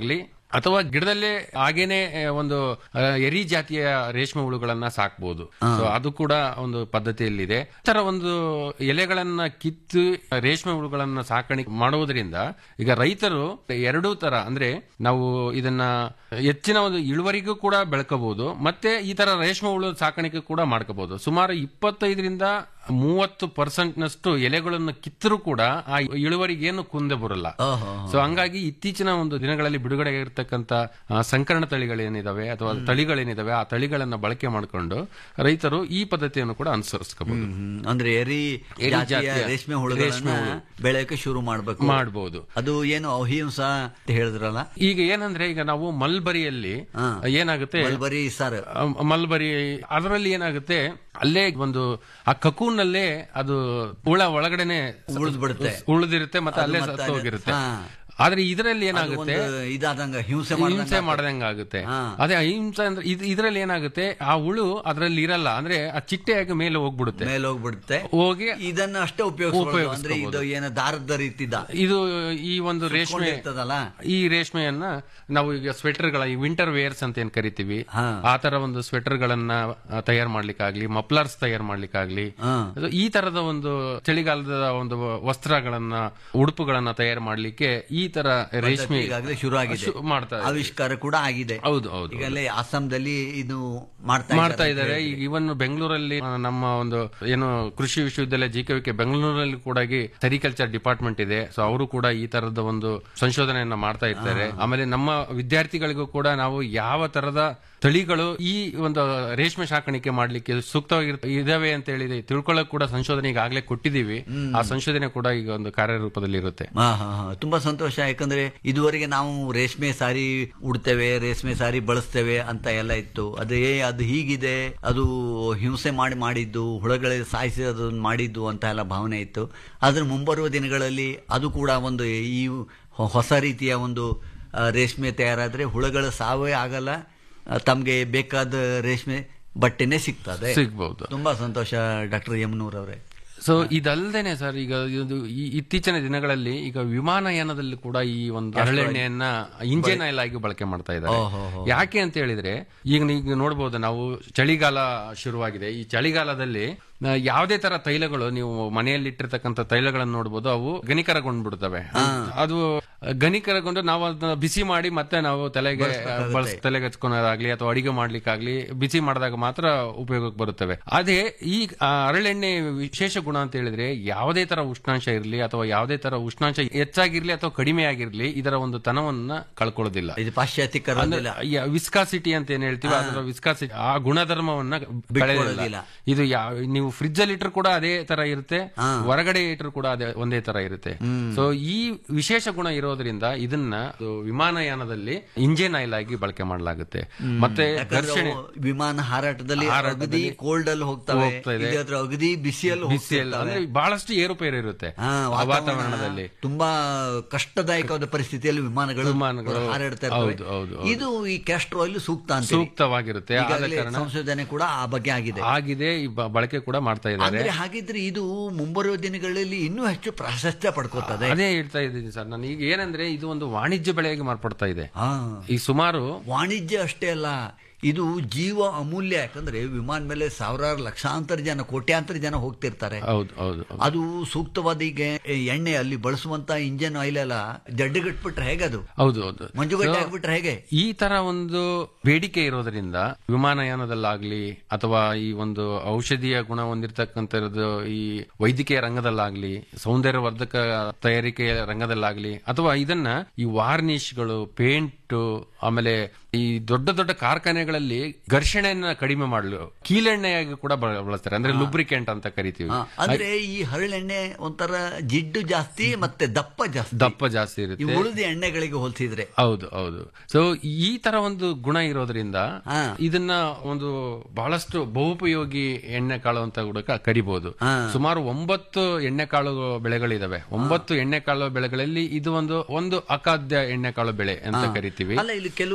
ಅಥವಾ ಗಿಡದಲ್ಲೇ ಹಾಗೇನೆ ಆ, ಒಂದು ಆ, ಎರಿ ಜಾತಿಯ ರೇಷ್ಮೆ ಹುಳುಗಳನ್ನ ಸಾಕ್ಬಹುದು ಸೊ ಅದು ಕೂಡ ಒಂದು ಪದ್ಧತಿಯಲ್ಲಿದೆ ಈ ತರ ಒಂದು ಎಲೆಗಳನ್ನ ಕಿತ್ತು ರೇಷ್ಮೆ ಹುಳುಗಳನ್ನ ಸಾಕಾಣಿಕೆ ಮಾಡುವುದರಿಂದ ಈಗ ರೈತರು ಎರಡೂ ತರ ಅಂದ್ರೆ ನಾವು ಇದನ್ನ ಹೆಚ್ಚಿನ ಒಂದು ಇಳುವರಿಗೂ ಕೂಡ ಬೆಳ್ಕೋಬಹುದು ಮತ್ತೆ ಈ ತರ ರೇಷ್ಮೆ ಹುಳು ಸಾಕಾಣಿಕೆ ಕೂಡ ಮಾಡ್ಕೋಬಹುದು ಸುಮಾರು ಇಪ್ಪತ್ತೈದರಿಂದ ಮೂವತ್ತು ಪರ್ಸೆಂಟ್ ನಷ್ಟು ಎಲೆಗಳನ್ನು ಕಿತ್ತರೂ ಕೂಡ ಆ ಇಳುವರಿಗೆ ಏನು ಕುಂದೆ ಬರಲ್ಲ ಓಹೋ. ಸೊ ಹಂಗಾಗಿ ಇತ್ತೀಚಿನ ಒಂದು ದಿನಗಳಲ್ಲಿ ಬಿಡುಗಡೆ ಆಗಿರ್ತಕ್ಕಂಥ ಆ, ಸಂಕರಣ ತಳಿಗಳೇನಿದಾವೆ ಅಥವಾ ತಳಿಗಳೇನಿದಾವೆ ಆ ತಳಿಗಳನ್ನ ಬಳಕೆ ಮಾಡಿಕೊಂಡು ರೈತರು ಈ ಪದ್ಧತಿಯನ್ನು ಕೂಡ ಅನುಸರಿಸ್ಕೋಬಹುದು ಹ್ಮ್. ಅಂದ್ರೆ ಎರಿ ಎರಿ ಜಾತಿಯ ಜಾತಿಯ ರೇಷ್ಮೆ ರೇಷ್ಮೆ ಹುಳುಗಳನ್ನ ಹುಳು. ಬೆಳೆಯಕ್ಕೆ ಶುರು ಮಾಡ್ಬೇಕು ಮಾಡಬಹುದು ಅದು ಏನು ಅಹಿಂಸ ಅಂತ ಹೇಳಿದ್ರಲ್ಲ ಈಗ ಏನಂದ್ರೆ ಈಗ ನಾವು ಮಲ್ಬರಿಯಲ್ಲಿ ಹಾ. ಏನಾಗುತ್ತೆ ಮಲ್ಬರಿ ಸರ್ ಆ, ಮಲ್ಬರಿ ಅದರಲ್ಲಿ ಏನಾಗುತ್ತೆ ಅಲ್ಲೇ ಒಂದು ಆ ಕಕೂನಲ್ಲೇ ಅದು ಹುಳ ಒಳಗಡೆನೆ ಉಳ್ದ್ಬಿಡುತ್ತೆ. ಉಳಿದಿರುತ್ತೆ ಮತ್ತೆ ಅದು ಅಲ್ಲೇ ಮತ್ತೆ ಸತ್ತು ಹೋಗಿರುತ್ತೆ ಹಾ. ಆದ್ರೆ ಇದರಲ್ಲಿ ಏನಾಗುತ್ತೆ ಇದಾದಂಗ ಹಿಂಸೆ ಹಿಂಸೆ ಮಾಡ್ದಂಗ ಮಾಡದಂಗ ಆಗುತ್ತೆ ಹಾ. ಅದೇ ಅಹಿಂಸೆ ಅಂದ್ರೆ ಇದ್- ಇದ್ರಲ್ಲಿ ಏನಾಗುತ್ತೆ ಆ ಹುಳು ಅದ್ರಲ್ಲಿ ಇರಲ್ಲ ಅಂದ್ರೆ ಆ ಚಿಟ್ಟೆಯಾಗಿ ಮೇಲೆ ಹೋಗ್ಬಿಡುತ್ತೆ ಮೇಲೆ ಹೋಗ್ಬಿಡುತ್ತೆ ಹೋಗಿ ಇದನ್ನ ಅಷ್ಟೇ ಉಪಯೋಗಿಸ್ಬೋದು ಅಂದ್ರೆ ಉಪಯೋಗಿಸ್ಕೊಬೋದು. ಇದು ಏನು ದಾರದ ರೀತಿದ ಇದು ಈ ಒಂದು ರೇಷ್ಮೆ ಇರ್ತದಲ್ಲ ಈ ರೇಷ್ಮೆಯನ್ನ ನಾವು ಈಗ ಸ್ವೆಟರ್ಗಳ ಈ ವಿಂಟರ್ ವೇರ್ಸ್ ಅಂತ ಏನ್ ಕರಿತೀವಿ ಹಾ. ಆ ತರ ಒಂದು ಸ್ವೆಟರ್ ಗಳನ್ನ ತಯಾರು ಮಾಡ್ಲಿಕ್ಕಾಗ್ಲಿ ಮಪ್ಲರ್ಸ್ ತಯಾರು ಮಾಡ್ಲಿಕ್ಕಾಗ್ಲಿ ಹಾ. ಅದು ಈ ತರದ ಒಂದು ಚಳಿಗಾಲದ ಒಂದು ವಸ್ತ್ರಗಳನ್ನ ಉಡುಪುಗಳನ್ನ ತಯಾರು ಮಾಡ್ಲಿಕ್ಕೆ ಈ ತರ ರೇಷ್ಮೆ ಈಗಾಗಲೇ ಶುರು ಆಗಿದೆ ಶು- ಮಾಡ್ತಾ ಇದ್ದಾರೆ. ಆವಿಷ್ಕಾರ ಕೂಡ ಆಗಿದೆ ಹೌದು ಹೌದು ಈಗ ಅಲ್ಲೇ ಅಸ್ಸಾಂದಲ್ಲಿ ಇದು ಮಾಡ್ತಾ ಮಾಡ್ತಾ ಇದ್ದಾರೆ ಈಗ ಇವನ್ ಬೆಂಗಳೂರಲ್ಲಿ ಆ, ನಮ್ಮ ಒಂದು ಏನು ಕೃಷಿ ವಿಶ್ವವಿದ್ಯಾಲಯ ಜಿ ಕೆ ಬೆಂಗಳೂರಲ್ಲಿ ಕೂಡ ಸೆರಿಕಲ್ಚರ್ ಡಿಪಾರ್ಟ್ಮೆಂಟ್ ಇದೆ ಸೊ ಅವರು ಕೂಡ ಈ ತರದ ಒಂದು ಸಂಶೋಧನೆಯನ್ನ ಮಾಡ್ತಾ ಇರ್ತಾರೆ ಆಮೇಲೆ ನಮ್ಮ ವಿದ್ಯಾರ್ಥಿಗಳಿಗೂ ಕೂಡ ನಾವು ಯಾವ ತರದ ತಳಿಗಳು ಈ ಒಂದು ರೇಷ್ಮೆ ಸಾಕಾಣಿಕೆ ಮಾಡ್ಲಿಕ್ಕೆ ಸೂಕ್ತವಾಗಿ ಇದಾವೆ ಅಂತ ಹೇಳಿ ತಿಳ್ಕೊಳ್ಳೋಕೆ ಕೂಡ ಸಂಶೋಧನೆ ಈಗಾಗಲೇ ಕೊಟ್ಟಿದ್ದೀವಿ ಆ ಸಂಶೋಧನೆ ಕೂಡ ಈಗ ಒಂದು ಕಾರ್ಯರೂಪದಲ್ಲಿ ಇರುತ್ತೆ ಹಾ ಹಾ ಹಾ ತುಂಬಾ ಸಂತೋಷ ಯಾಕಂದ್ರೆ ಇದುವರೆಗೆ ನಾವು ರೇಷ್ಮೆ ಸಾರಿ ಉಡ್ತೇವೆ ರೇಷ್ಮೆ ಸಾರಿ ಬಳಸ್ತೇವೆ ಅಂತ ಎಲ್ಲ ಇತ್ತು ಅದೇ ಅದು ಹೀಗಿದೆ ಅದು ಹಿಂಸೆ ಮಾಡಿ ಮಾಡಿದ್ದು ಹುಳಗಳೇ ಸಾಯಿಸಿ ಅದನ್ನು ಮಾಡಿದ್ದು ಅಂತ ಎಲ್ಲ ಭಾವನೆ ಇತ್ತು ಆದ್ರೆ ಮುಂಬರುವ ದಿನಗಳಲ್ಲಿ ಅದು ಕೂಡ ಒಂದು ಈ ಹೊ- ಹೊಸ ರೀತಿಯ ಒಂದು ಆ, ರೇಷ್ಮೆ ತಯಾರಾದ್ರೆ ಹುಳಗಳ ಸಾವೇ ಆಗಲ್ಲ ತಮಗೆ ಬೇಕಾದ ರೇಷ್ಮೆ ಬಟ್ಟೆನೆ ಸಿಗ್ತದೆ ಸಿಗ್ಬಹುದು ತುಂಬಾ ಸಂತೋಷ ಡಾಕ್ಟರ್ ಯಮನೂರ್ ಅವರೇ ಸೊ ಇದಲ್ದೇನೆ ಸರ್ ಈಗ ಇದು ಈ ಇತ್ತೀಚಿನ ದಿನಗಳಲ್ಲಿ ಈಗ ವಿಮಾನಯಾನದಲ್ಲಿ ಕೂಡ ಈ ಒಂದು ಹರಳೆಣ್ಣೆಯನ್ನ ಇಂಜಿನ್ ಆಯಿಲ್ ಆಗಿ ಬಳಕೆ ಮಾಡ್ತಾ ಇದ್ದಾರೆ ಯಾಕೆ ಅಂತ ಹೇಳಿದ್ರೆ ಈಗ ನೀವು ನೋಡಬಹುದು ನಾವು ಚಳಿಗಾಲ ಶುರುವಾಗಿದೆ ಈ ಚಳಿಗಾಲದಲ್ಲಿ ಆ, ಯಾವುದೇ ತರ ತೈಲಗಳು ನೀವು ಮನೆಯಲ್ಲಿ ಇಟ್ಟಿರ್ತಕ್ಕಂಥ ತೈಲಗಳನ್ನು ನೋಡಬಹುದು ಅವು ಗಣಿಕರಗೊಂಡ್ಬಿಡ್ತವೆ ಅದು ಗಣಿಕರಗೊಂಡು ನಾವು ಅದನ್ನ ಬಿಸಿ ಮಾಡಿ ಮತ್ತೆ ನಾವು ತಲೆಗೆ ಬಳಸ್ ತಲೆಗೆ ಹಚ್ಕೊಳೋದಾಗ್ಲಿ ಅಥವಾ ಅಡಿಗೆ ಮಾಡ್ಲಿಕ್ಕಾಗ್ಲಿ ಬಿಸಿ ಮಾಡಿದಾಗ ಮಾತ್ರ ಉಪಯೋಗಕ್ಕೆ ಬರುತ್ತವೆ ಅದೇ ಈ ಆ, ಹರಳೆಣ್ಣೆ ವಿಶೇಷ ಗುಣ ಅಂತ ಹೇಳಿದ್ರೆ ಯಾವುದೇ ತರ ಉಷ್ಣಾಂಶ ಇರಲಿ ಅಥವಾ ಯಾವುದೇ ತರ ಉಷ್ಣಾಂಶ ಹೆಚ್ಚಾಗಿರ್ಲಿ ಅಥವಾ ಕಡಿಮೆ ಆಗಿರ್ಲಿ ಇದರ ಒಂದು ತನವನ್ನ ಕಳ್ಕೊಳ್ಳೋದಿಲ್ಲ ಇದು ಪಾಶ್ಚಾತ್ಯಕರದಿಲ್ಲ ವಿಸ್ಕಾಸಿಟಿ ಅಂತ ಏನ್ ಹೇಳ್ತೀವಿ ಅದರ ವಿಸ್ಕಾಸಿಟಿ ಆ ಗುಣಧರ್ಮವನ್ನ ಬಿಟ್ಕೊಡೋದಿಲ್ಲ. ಕಳೆಯೋದಿಲ್ಲ ಇದು ಯಾವ ನೀವು ಫ್ರಿಜ್ ಅಲ್ಲಿ ಇಟ್ಟರು ಕೂಡ ಅದೇ ತರ ಇರುತ್ತೆ ಹೊರಗಡೆ ಇಟ್ಟರು ಕೂಡ ಅದೇ ಒಂದೇ ತರ ಇರುತ್ತೆ ಸೊ ಈ ವಿಶೇಷ ಗುಣ ಇರೋದ್ರಿಂದ ಇದನ್ನ ಅದು ವಿಮಾನಯಾನದಲ್ಲಿ ಇಂಜಿನ್ ಆಯಿಲ್ ಆಗಿ ಬಳಕೆ ಮಾಡಲಾಗುತ್ತೆ ಮತ್ತೆ ಯಾಕಂದ್ರೆ ಘರ್ಷಣೆ ಅವು ವಿಮಾನ ಹಾರಾಟದಲ್ಲಿ ಹಾರಾಟದಲ್ಲಿ ಅಗದಿ ಕೋಲ್ಡ್ ಅಲ್ಲಿ ಹೋಗ್ತವೆ ಹೋಗ್ತಾ ಇದೆ. ಇಲ್ಲಿ ಹತ್ರ ಅಗದಿ ಬಿಸಿಯಲ್ಲಿ ಬಿಸಿಯಲ್ಲಿ ಅಂದ್ರೆ ಬಹಳಷ್ಟು ಏರುಪೇರು ಇರುತ್ತೆ ಹಾ, ಆ ವಾತಾವರಣ ವಾತಾವರಣದಲ್ಲಿ ತುಂಬಾ ಕಷ್ಟದಾಯಕವಾದ ಪರಿಸ್ಥಿತಿಯಲ್ಲಿ ವಿಮಾನಗಳು ವಿಮಾನಗಳು ಹಾರಾಡ್ತಾ ಹೌದು, ಇರ್ತವೆ ಹೌದು, ಇದು ಈ ಕ್ಯಾಸ್ಟ್ರೋ ಆಯಿಲ್ ಸೂಕ್ತ ಅಂತ ಸೂಕ್ತವಾಗಿರುತ್ತೆ ಆದ ಈಗಾಗಲೇ ಕಾರಣ ಸಂಶೋಧನೆ ಕೂಡ ಆ ಬಗ್ಗೆ ಆಗಿದೆ ಆಗಿದೆ ಈ ಬ- ಬಳಕೆ ಕೂಡ ಮಾಡ್ತಾ ಇದ್ದಾರೆ ಅಂದ್ರೆ ಹಾಗಿದ್ರೆ ಇದು ಮುಂಬರುವ ದಿನಗಳಲ್ಲಿ ಇನ್ನೂ ಹೆಚ್ಚು ಪ್ರಾಶಸ್ತ್ಯ ಪಡ್ಕೋತದೆ ಅದೇ ಹೇಳ್ತಾ ಇದ್ದೀನಿ ಸರ್ ನಾನು ಈಗ ಏನಂದ್ರೆ ಇದು ಒಂದು ವಾಣಿಜ್ಯ ಬೆಳೆಯಾಗಿ ಮಾರ್ಪಡ್ತಾ ಇದೆ ಹಾ ಈ ಸುಮಾರು ವಾಣಿಜ್ಯ ಅಷ್ಟೇ ಅಲ್ಲ ಇದು ಜೀವ ಅಮೂಲ್ಯ ಯಾಕಂದ್ರೆ ವಿಮಾನ ಮೇಲೆ ಸಾವಿರಾರು ಲಕ್ಷಾಂತರ ಜನ ಕೋಟ್ಯಾಂತರ ಜನ ಹೋಗ್ತಿರ್ತಾರೆ ಹೌದು ಹೌದು ಹೌದು. ಅದು ಸೂಕ್ತವಾದ ಈಗ ಎಣ್ಣೆ ಅಲ್ಲಿ ಬಳಸುವಂತ ಇಂಜನ್ ಆಯಿಲ್ ಎಲ್ಲ ಜಡ್ಡುಗಟ್ಬಿಟ್ರೆ ಹೇಗೆ ಅದು ಹೌದು ಹೌದು ಮಂಜುಗಡ್ಡೆ So, ಆಗ್ಬಿಟ್ರೆ ಹೇಗೆ ಈ ತರ ಒಂದು ಬೇಡಿಕೆ ಇರೋದ್ರಿಂದ ವಿಮಾನಯಾನದಲ್ಲಾಗ್ಲಿ ಅಥವಾ ಈ ಒಂದು ಔಷಧಿಯ ಗುಣ ಹೊಂದಿರತಕ್ಕಂಥದ್ದು ಈ ವೈದ್ಯಕೀಯ ರಂಗದಲ್ಲಾಗ್ಲಿ ಸೌಂದರ್ಯವರ್ಧಕ ತಯಾರಿಕೆಯ ರಂಗದಲ್ಲಾಗ್ಲಿ ಅಥವಾ ಇದನ್ನ ಈ ವಾರ್ನಿಶ್ಗಳು ಪೇಂಟ್ ಆಮೇಲೆ ಈ ದೊಡ್ಡ ದೊಡ್ಡ ಕಾರ್ಖಾನೆಗಳಲ್ಲಿ ಘರ್ಷಣೆಯನ್ನ ಕಡಿಮೆ ಮಾಡಲು ಕೀಲೆಣ್ಣೆಯಾಗಿ ಕೂಡ ಬಳ- ಬಳಸ್ತಾರೆ ಅಂದ್ರೆ ಲುಬ್ರಿಕೆಂಟ್ ಅಂತ ಕರಿತೀವಿ ಹಾ, ಅಂದ್ರೆ ಈ ಹರಳೆಣ್ಣೆ ಒಂಥರ ಜಿಡ್ಡು ಜಾಸ್ತಿ ಮತ್ತೆ ದಪ್ಪ ಜಾಸ್ತಿ ದಪ್ಪ ಜಾಸ್ತಿ ಈ ಇರುತ್ತೆ ಉಳಿದ ಎಣ್ಣೆಗಳಿಗೆ ಹೋಲಿಸಿದ್ರೆ ಹೌದು ಹೌದು ಸೊ ಈ ತರ ಒಂದು ಗುಣ ಇರೋದ್ರಿಂದ ಹಾ. ಇದನ್ನ ಒಂದು ಬಹಳಷ್ಟು ಬಹುಪಯೋಗಿ ಎಣ್ಣೆಕಾಳು ಅಂತ ಕೂಡ ಕ- ಕರಿಬಹುದು ಹಾ. ಸುಮಾರು ಒಂಬತ್ತು ಎಣ್ಣೆಕಾಳು ಬೆಳೆಗಳಿದಾವೆ ಒಂಬತ್ತು ಎಣ್ಣೆಕಾಳು ಬೆಳೆಗಳಲ್ಲಿ ಇದು ಒಂದು ಒಂದು ಅಖಾದ್ಯ ಎಣ್ಣೆಕಾಳು ಬೆಳೆ ಅಂತ ಕರಿತೀವಿ ಅಲ್ಲ ಇಲ್ಲಿ ಕೆಲವು ಕಡೆ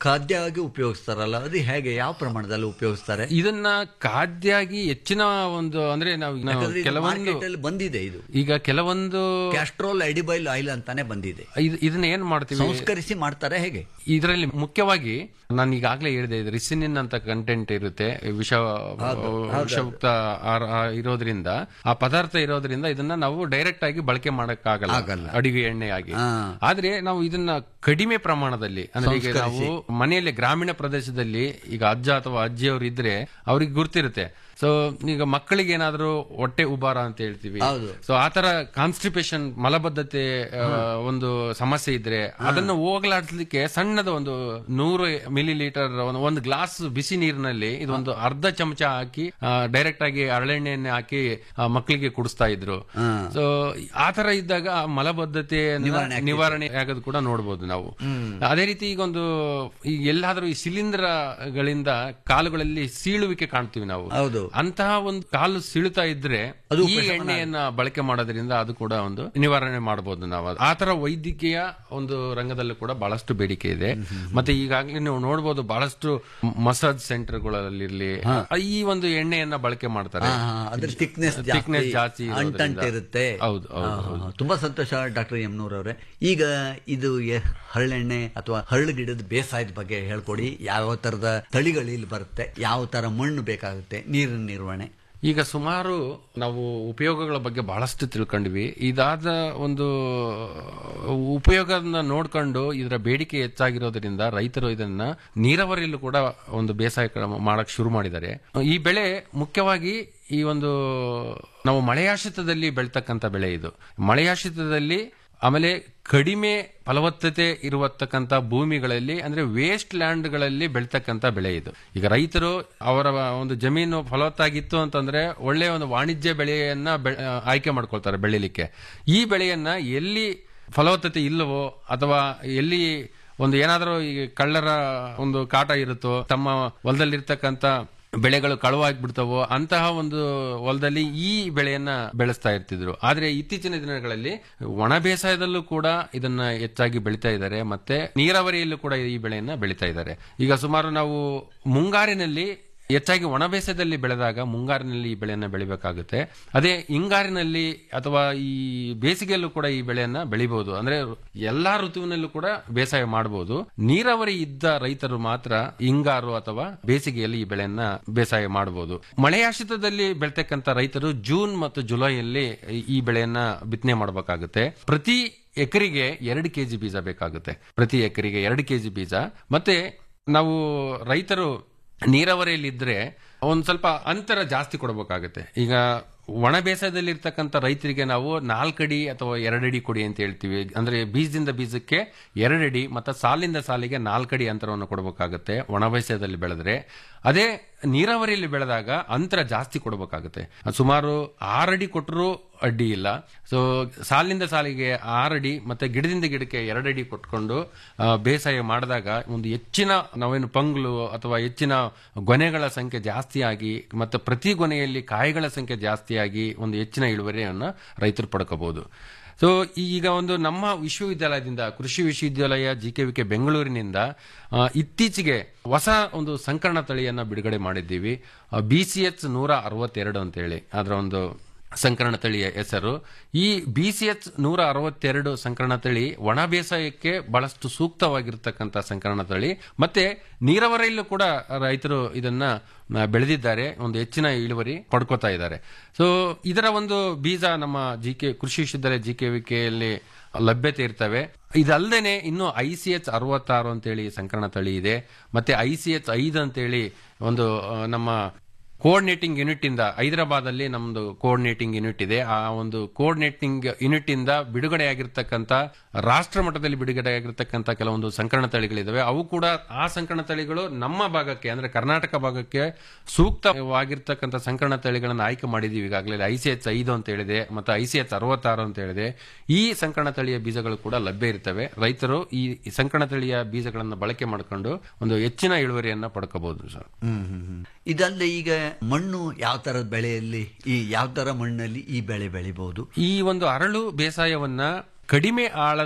ಖಾದ್ಯವಾಗಿ ಉಪಯೋಗಿಸ್ತಾರಲ್ಲ ಅದು ಹೇಗೆ ಯಾವ ಪ್ರಮಾಣದಲ್ಲಿ ಉಪಯೋಗಿಸ್ತಾರೆ ಇದನ್ನ ಖಾದ್ಯಾಗಿ ಹೆಚ್ಚಿನ ಒಂದು ಅಂದ್ರೆ ನಾವು ನಾವು ಯಾಕಂದ್ರೆ ಇದು ಕೆಲವೊಂದು market ಅಲ್ಲಿ ಬಂದಿದೆ ಇದು ಈಗ ಕೆಲವೊಂದು ಕ್ಯಾಸ್ಟ್ರೋಲ್ ಎಡಿಬೈಲ್ ಆಯಿಲ್ ಅಂತಾನೆ ಬಂದಿದೆ ಇದ್- ಇದನ್ನ ಏನ್ ಮಾಡ್ತೀವಿ ಸಂಸ್ಕರಿಸಿ ಮಾಡ್ತಾರೆ ಹೇಗೆ ಇದರಲ್ಲಿ ಮುಖ್ಯವಾಗಿ ನಾನು ಈಗಾಗಲೇ ಹೇಳಿದೆ ಇದು ರಿಸಿನಿನ್ ಅಂತ ಕಂಟೆಂಟ್ ಇರುತ್ತೆ ವಿಷ ವಿಷಯುಕ್ತ ಆಹಾರ ಇರೋದ್ರಿಂದ ಆ ಪದಾರ್ಥ ಇರೋದ್ರಿಂದ ಇದನ್ನ ನಾವು ಡೈರೆಕ್ಟ್ ಆಗಿ ಬಳಕೆ ಮಾಡಕ್ಕಾಗಲ್ಲ ಆಗಲ್ಲ. ಅಡಿಗೆ ಎಣ್ಣೆಯಾಗಿ ಹಾ. ಆದ್ರೆ ನಾವು ಇದನ್ನ ಕಡಿಮೆ ಪ್ರಮಾಣದಲ್ಲಿ ಅಂದ್ರೆ ಈಗ ನಾವು ಮನೆಯಲ್ಲಿ ಗ್ರಾಮೀಣ ಪ್ರದೇಶದಲ್ಲಿ ಈಗ ಅಜ್ಜ ಅಥವಾ ಅಜ್ಜಿಯವರು ಇದ್ರೆ ಅವ್ರಿಗೆ ಗುರ್ತಿರುತ್ತೆ ಸೊ ಈಗ ಮಕ್ಕಳಿಗೆ ಏನಾದ್ರೂ ಹೊಟ್ಟೆ ಉಬಾರ ಅಂತ ಹೇಳ್ತೀವಿ ಹೌದು. ಸೊ ಆತರ ಕಾನ್ಸ್ಟಿಪೇಷನ್ ಮಲಬದ್ಧತೆ ಆ, ಒಂದು ಸಮಸ್ಯೆ ಇದ್ರೆ ಅದನ್ನು ಹೋಗಲಾಡಿಸ್ಲಿಕ್ಕೆ ಸಣ್ಣದ ಒಂದು ನೂರು ಮಿಲಿ ಲೀಟರ್ ಒಂದು ಗ್ಲಾಸ್ ಬಿಸಿ ನೀರಿನಲ್ಲಿ ಇದೊಂದು ಅರ್ಧ ಚಮಚ ಹಾಕಿ ಡೈರೆಕ್ಟ್ ಆಗಿ ಹರಳೆಣ್ಣೆಯನ್ನೇ ಹಾಕಿ ಆ, ಮಕ್ಕಳಿಗೆ ಕುಡಿಸ್ತಾ ಇದ್ರು ಸೊ ಆತರ ಇದ್ದಾಗ ಆ ಮಲಬದ್ಧತೆ ನಿವಾರಣೆ ಆಗೋದು ಕೂಡ ನೋಡಬಹುದು ನಾವು ಅದೇ ರೀತಿ ಈಗ ಒಂದು ಈಗ ಎಲ್ಲಾದ್ರೂ ಈ ಶಿಲೀಂಧ್ರಗಳಿಂದ ಕಾಲುಗಳಲ್ಲಿ ಸೀಳುವಿಕೆ ಕಾಣ್ತೀವಿ ನಾವು ಹೌದು ಅಂತಹ ಒಂದು ಕಾಲು ಸಿಳುತ್ತಾ ಇದ್ರೆ ಈ ಎಣ್ಣೆಯನ್ನ ಬಳಕೆ ಮಾಡೋದ್ರಿಂದ ಅದು ಕೂಡ ಒಂದು ನಿವಾರಣೆ ಮಾಡಬಹುದು ನಾವು ಆ ತರ ವೈದ್ಯಕೀಯ ಒಂದು ರಂಗದಲ್ಲೂ ಕೂಡ ಬಹಳಷ್ಟು ಬೇಡಿಕೆ ಇದೆ ಮತ್ತೆ ಈಗಾಗಲೇ ನೀವು ನೋಡಬಹುದು ಬಹಳಷ್ಟು ಮಸಾಜ್ ಸೆಂಟರ್ಗಳಲ್ಲಿರ್ಲಿ ಈ ಒಂದು ಎಣ್ಣೆಯನ್ನ ಬಳಕೆ ಮಾಡ್ತಾರೆ ಹಾ, ಹಾ, ಅದ್ರ ಥಿಕ್ನೆಸ್ Thickness ಜಾಸ್ತಿ ಇರೋದ್ರಿಂದ. ಅಂಟಂಟ್ ಇರುತ್ತೆ ಹೌದು, ಹೌದು, ಹಾ, ಹಾ, ತುಂಬಾ ಸಂತೋಷ ಡಾಕ್ಟರ್ ಯಮ್ನೂರ್ ಅವರೇ ಈಗ ಇದು ಎ- ಹರಳೆಣ್ಣೆ ಅಥವಾ ಹರಳು ಗಿಡದ ಬೇಸಾಯದ ಬಗ್ಗೆ ಹೇಳ್ಕೊಡಿ ಯಾವ ತರದ ತಳಿಗಳು ಇಲ್ಲಿ ಬರುತ್ತೆ ಯಾವ ತರ ಮಣ್ಣು ಬೇಕಾಗುತ್ತೆ ನೀರಿನ ನಿರ್ವಹಣೆ ಈಗ ಸುಮಾರು ನಾವು ಉಪಯೋಗಗಳ ಬಗ್ಗೆ ಬಹಳಷ್ಟು ತಿಳ್ಕೊಂಡ್ವಿ ಇದಾದ ಒಂದು ಉಪಯೋಗನ ನೋಡ್ಕೊಂಡು ಇದರ ಬೇಡಿಕೆ ಹೆಚ್ಚಾಗಿರೋದ್ರಿಂದ ರೈತರು ಇದನ್ನ ನೀರಾವರಿಯಲ್ಲೂ ಕೂಡ ಒಂದು ಬೇಸಾಯ ಕ್ರಮ ಮಾಡಕ್ ಶುರು ಮಾಡಿದ್ದಾರೆ ಈ ಬೆಳೆ ಮುಖ್ಯವಾಗಿ ಈ ಒಂದು ನಾವು ಮಳೆಯಾಶ್ರಿತದಲ್ಲಿ ಬೆಳ್ತಕ್ಕಂಥ ಬೆಳೆ ಇದು ಮಳೆಯಾಶ್ರಿತದಲ್ಲಿ ಆಮೇಲೆ ಕಡಿಮೆ ಫಲವತ್ತತೆ ಇರುವತಕ್ಕಂಥ ಭೂಮಿಗಳಲ್ಲಿ ಅಂದ್ರೆ ವೇಸ್ಟ್ ಲ್ಯಾಂಡ್ಗಳಲ್ಲಿ ಬೆಳ್ತಕ್ಕಂಥ ಬೆಳೆ ಇದು ಈಗ ರೈತರು ಅವರ ಒಂದು ಜಮೀನು ಫಲವತ್ತಾಗಿತ್ತು ಅಂತಂದ್ರೆ ಒಳ್ಳೆಯ ಒಂದು ವಾಣಿಜ್ಯ ಬೆಳೆಯನ್ನ ಬೆ- ಆಯ್ಕೆ ಮಾಡ್ಕೊಳ್ತಾರೆ ಬೆಳಿಲಿಕ್ಕೆ ಈ ಬೆಳೆಯನ್ನ ಎಲ್ಲಿ ಫಲವತ್ತತೆ ಇಲ್ಲವೋ ಅಥವಾ ಎಲ್ಲಿ ಒಂದು ಏನಾದರೂ ಈ ಕಳ್ಳರ ಒಂದು ಕಾಟ ಇರುತ್ತೋ ತಮ್ಮ ಹೊಲದಲ್ಲಿರ್ತಕ್ಕಂಥ ಬೆಳೆಗಳು ಕಳುವಾಗ್ಬಿಡ್ತಾವೋ ಅಂತಹ ಒಂದು ಹೊಲದಲ್ಲಿ ಈ ಬೆಳೆಯನ್ನ ಬೆಳೆಸ್ತಾ ಇರ್ತಿದ್ರು ಆದ್ರೆ ಇತ್ತೀಚಿನ ದಿನಗಳಲ್ಲಿ ಒಣ ಬೇಸಾಯದಲ್ಲೂ ಕೂಡ ಇದನ್ನ ಹೆಚ್ಚಾಗಿ ಬೆಳಿತಾ ಇದ್ದಾರೆ ಮತ್ತೆ ನೀರಾವರಿಯಲ್ಲೂ ಕೂಡ ಈ ಬೆಳೆಯನ್ನ ಬೆಳಿತಾ ಇದ್ದಾರೆ ಈಗ ಸುಮಾರು ನಾವು ಮುಂಗಾರಿನಲ್ಲಿ ಹೆಚ್ಚಾಗಿ ಒಣ ಬೇಸಾಯದಲ್ಲಿ ಬೆಳೆದಾಗ ಮುಂಗಾರಿನಲ್ಲಿ ಈ ಬೆಳೆಯನ್ನ ಬೆಳಿಬೇಕಾಗುತ್ತೆ ಅದೇ ಹಿಂಗಾರಿನಲ್ಲಿ ಅಥವಾ ಈ ಬೇಸಿಗೆಯಲ್ಲೂ ಕೂಡ ಈ ಬೆಳೆಯನ್ನ ಬೆಳಿಬಹುದು ಅಂದ್ರೆ ಎಲ್ಲಾ ಋತುವಿನಲ್ಲೂ ಕೂಡ ಬೇಸಾಯ ಮಾಡಬಹುದು ನೀರಾವರಿ ಇದ್ದ ರೈತರು ಮಾತ್ರ ಹಿಂಗಾರು ಅಥವಾ ಬೇಸಿಗೆಯಲ್ಲಿ ಈ ಬೆಳೆಯನ್ನ ಬೇಸಾಯ ಮಾಡಬಹುದು ಮಳೆಯಾಶ್ರಿತದಲ್ಲಿ ಬೆಳ್ತಕ್ಕಂಥ ರೈತರು ಜೂನ್ ಮತ್ತು ಜುಲೈಯಲ್ಲಿ ಈ ಬೆಳೆಯನ್ನ ಬಿತ್ತನೆ ಮಾಡಬೇಕಾಗುತ್ತೆ ಪ್ರತಿ ಎಕರೆಗೆ ಎರಡು ಕೆಜಿ ಬೀಜ ಬೇಕಾಗುತ್ತೆ ಪ್ರತಿ ಎಕರೆಗೆ ಎರಡು ಕೆಜಿ ಬೀಜ ಮತ್ತೆ ನಾವು ರೈತರು ನೀರಾವರಿಯಲ್ಲಿ ಇದ್ರೆ ಒಂದ್ ಸ್ವಲ್ಪ ಅಂತರ ಜಾಸ್ತಿ ಕೊಡಬೇಕಾಗುತ್ತೆ ಈಗ ಒಣ ಬೇಸಾಯದಲ್ಲಿ ಇರ್ತಕ್ಕಂಥ ರೈತರಿಗೆ ನಾವು ನಾಲ್ಕಡಿ ಅಥವಾ ಎರಡಡಿ ಕೊಡಿ ಅಂತ ಹೇಳ್ತೀವಿ ಅಂದ್ರೆ ಬೀಜದಿಂದ ಬೀಜಕ್ಕೆ ಎರಡಡಿ ಮತ್ತೆ ಸಾಲಿಂದ ಸಾಲಿಗೆ ನಾಲ್ಕಡಿ ಅಂತರವನ್ನು ಕೊಡಬೇಕಾಗುತ್ತೆ ಒಣ ಬೇಸಾಯದಲ್ಲಿ ಬೆಳೆದ್ರೆ ಅದೇ ನೀರಾವರಿಯಲ್ಲಿ ಬೆಳೆದಾಗ ಅಂತರ ಜಾಸ್ತಿ ಕೊಡಬೇಕಾಗುತ್ತೆ ಸುಮಾರು ಆರಡಿ ಕೊಟ್ಟರು ಅಡ್ಡಿ ಇಲ್ಲ ಸೊ ಸಾಲಿನಿಂದ ಸಾಲಿಗೆ ಆರಡಿ ಮತ್ತೆ ಗಿಡದಿಂದ ಗಿಡಕ್ಕೆ ಎರಡಡಿ ಕೊಟ್ಕೊಂಡು ಆ, ಬೇಸಾಯ ಮಾಡಿದಾಗ ಒಂದು ಹೆಚ್ಚಿನ ನಾವೇನು ಪಂಗ್ಲು ಅಥವಾ ಹೆಚ್ಚಿನ ಗೊನೆಗಳ ಸಂಖ್ಯೆ ಜಾಸ್ತಿಯಾಗಿ ಮತ್ತೆ ಪ್ರತಿ ಗೊನೆಯಲ್ಲಿ ಕಾಯಿಗಳ ಸಂಖ್ಯೆ ಜಾಸ್ತಿಯಾಗಿ ಒಂದು ಹೆಚ್ಚಿನ ಇಳುವರಿಯನ್ನು ರೈತರು ಪಡ್ಕೋಬಹುದು ಸೊ ಈಗ ಒಂದು ನಮ್ಮ ವಿಶ್ವವಿದ್ಯಾಲಯದಿಂದ ಕೃಷಿ ವಿಶ್ವವಿದ್ಯಾಲಯ ಜಿ ಕೆ ವಿ ಕೆ ಬೆಂಗಳೂರಿನಿಂದ ಆ, ಇತ್ತೀಚೆಗೆ ಹೊಸ ಒಂದು ಸಂಕರಣ ತಳಿಯನ್ನ ಬಿಡುಗಡೆ ಮಾಡಿದ್ದೀವಿ ಬಿ ಸಿ ಎಚ್ ನೂರ ಅರವತ್ತೆರಡು ಅಂತೇಳಿ ಅದರ ಒಂದು ಸಂಕರಣ ತಳಿಯ ಹೆಸರು ಈ ಬಿ ಸಿ ಎಚ್ ನೂರ ಅರವತ್ತೆರಡು ಸಂಕರಣ ತಳಿ ಒಣ ಬೇಸಾಯಕ್ಕೆ ಬಹಳಷ್ಟು ಸೂಕ್ತವಾಗಿರ್ತಕ್ಕಂಥ ಸಂಕರಣ ತಳಿ ಮತ್ತೆ ನೀರಾವರಿಯಲ್ಲೂ ಕೂಡ ರೈತರು ಇದನ್ನ ಆ, ಬೆಳೆದಿದ್ದಾರೆ ಒಂದು ಹೆಚ್ಚಿನ ಇಳುವರಿ ಪಡ್ಕೋತಾ ಇದ್ದಾರೆ ಸೊ ಇದರ ಒಂದು ಬೀಜ ನಮ್ಮ ಜಿ ಕೆ ಕೃಷಿ ವಿಶ್ವವಿದ್ಯಾಲಯ ಜಿ ಕೆ ವಿ ಕೆಯಲ್ಲಿ ಲಭ್ಯತೆ ಇರ್ತವೆ ಇದಲ್ಲದೆ ಇನ್ನು ಐ ಸಿ ಎಚ್ ಅರವತ್ತಾರು ಅಂತೇಳಿ ಸಂಕರಣ ತಳಿ ಇದೆ ಮತ್ತೆ ಐ ಸಿ ಎಚ್ ಐದು ಅಂತೇಳಿ ಒಂದು ಆ, ನಮ್ಮ ಕೋಆರ್ಡಿನೇಟಿಂಗ್ ಯೂನಿಟ್ ಇಂದ ಹೈದರಾಬಾದ್ ಅಲ್ಲಿ ನಮ್ದು ಕೋಆರ್ಡಿನೇಟಿಂಗ್ ಯೂನಿಟ್ ಇದೆ ಆ ಒಂದು ಕೋಆರ್ಡಿನೇಟಿಂಗ್ ಯೂನಿಟ್ ಇಂದ ಬಿಡುಗಡೆಯಾಗಿರ್ತಕ್ಕಂಥ ರಾಷ್ಟ್ರ ಮಟ್ಟದಲ್ಲಿ ಬಿಡುಗಡೆಯಾಗಿರ್ತಕ್ಕಂಥ ಕೆಲವೊಂದು ಸಂಕರಣ ತಳಿಗಳಿದಾವೆ ಅವು ಕೂಡ ಆ ಸಂಕರಣ ತಳಿಗಳು ನಮ್ಮ ಭಾಗಕ್ಕೆ ಅಂದ್ರೆ ಕರ್ನಾಟಕ ಭಾಗಕ್ಕೆ ಸೂಕ್ತವಾಗಿರ್ತಕ್ಕಂಥ ಸಂಕರಣ ತಳಿಗಳನ್ನು ಆಯ್ಕೆ ಮಾಡಿದೀವಿ ಈಗಾಗಲೇ ಐ ಸಿ ಎಚ್ ಐದು ಅಂತ ಹೇಳಿದೆ ಮತ್ತೆ ಐ ಸಿ ಎಚ್ ಅರವತ್ತಾರು ಅಂತ ಹೇಳಿದೆ ಈ ಸಂಕರಣ ತಳಿಯ ಬೀಜಗಳು ಕೂಡ ಲಭ್ಯ ಇರ್ತವೆ ರೈತರು ಈ ಸಂಕರಣ ತಳಿಯ ಬೀಜಗಳನ್ನು ಬಳಕೆ ಮಾಡಿಕೊಂಡು ಒಂದು ಹೆಚ್ಚಿನ ಇಳುವರಿಯನ್ನ ಪಡ್ಕೋಬಹುದು ಸರ್ ಹ್ಮ್ ಹ್ಮ್ ಹ್ಮ್. ಇದಲ್ಲದೆ ಈಗ ಮಣ್ಣು ಯಾವ ತರದ ಬೆಳೆಯಲ್ಲಿ ಈ ಯಾವ ತರ ಮಣ್ಣಲ್ಲಿ ಈ ಬೆಳೆ ಬೆಳಿಬಹುದು ಈ ಒಂದು ಅರಳು ಬೇಸಾಯವನ್ನ ಕಡಿಮೆ ಆಳದ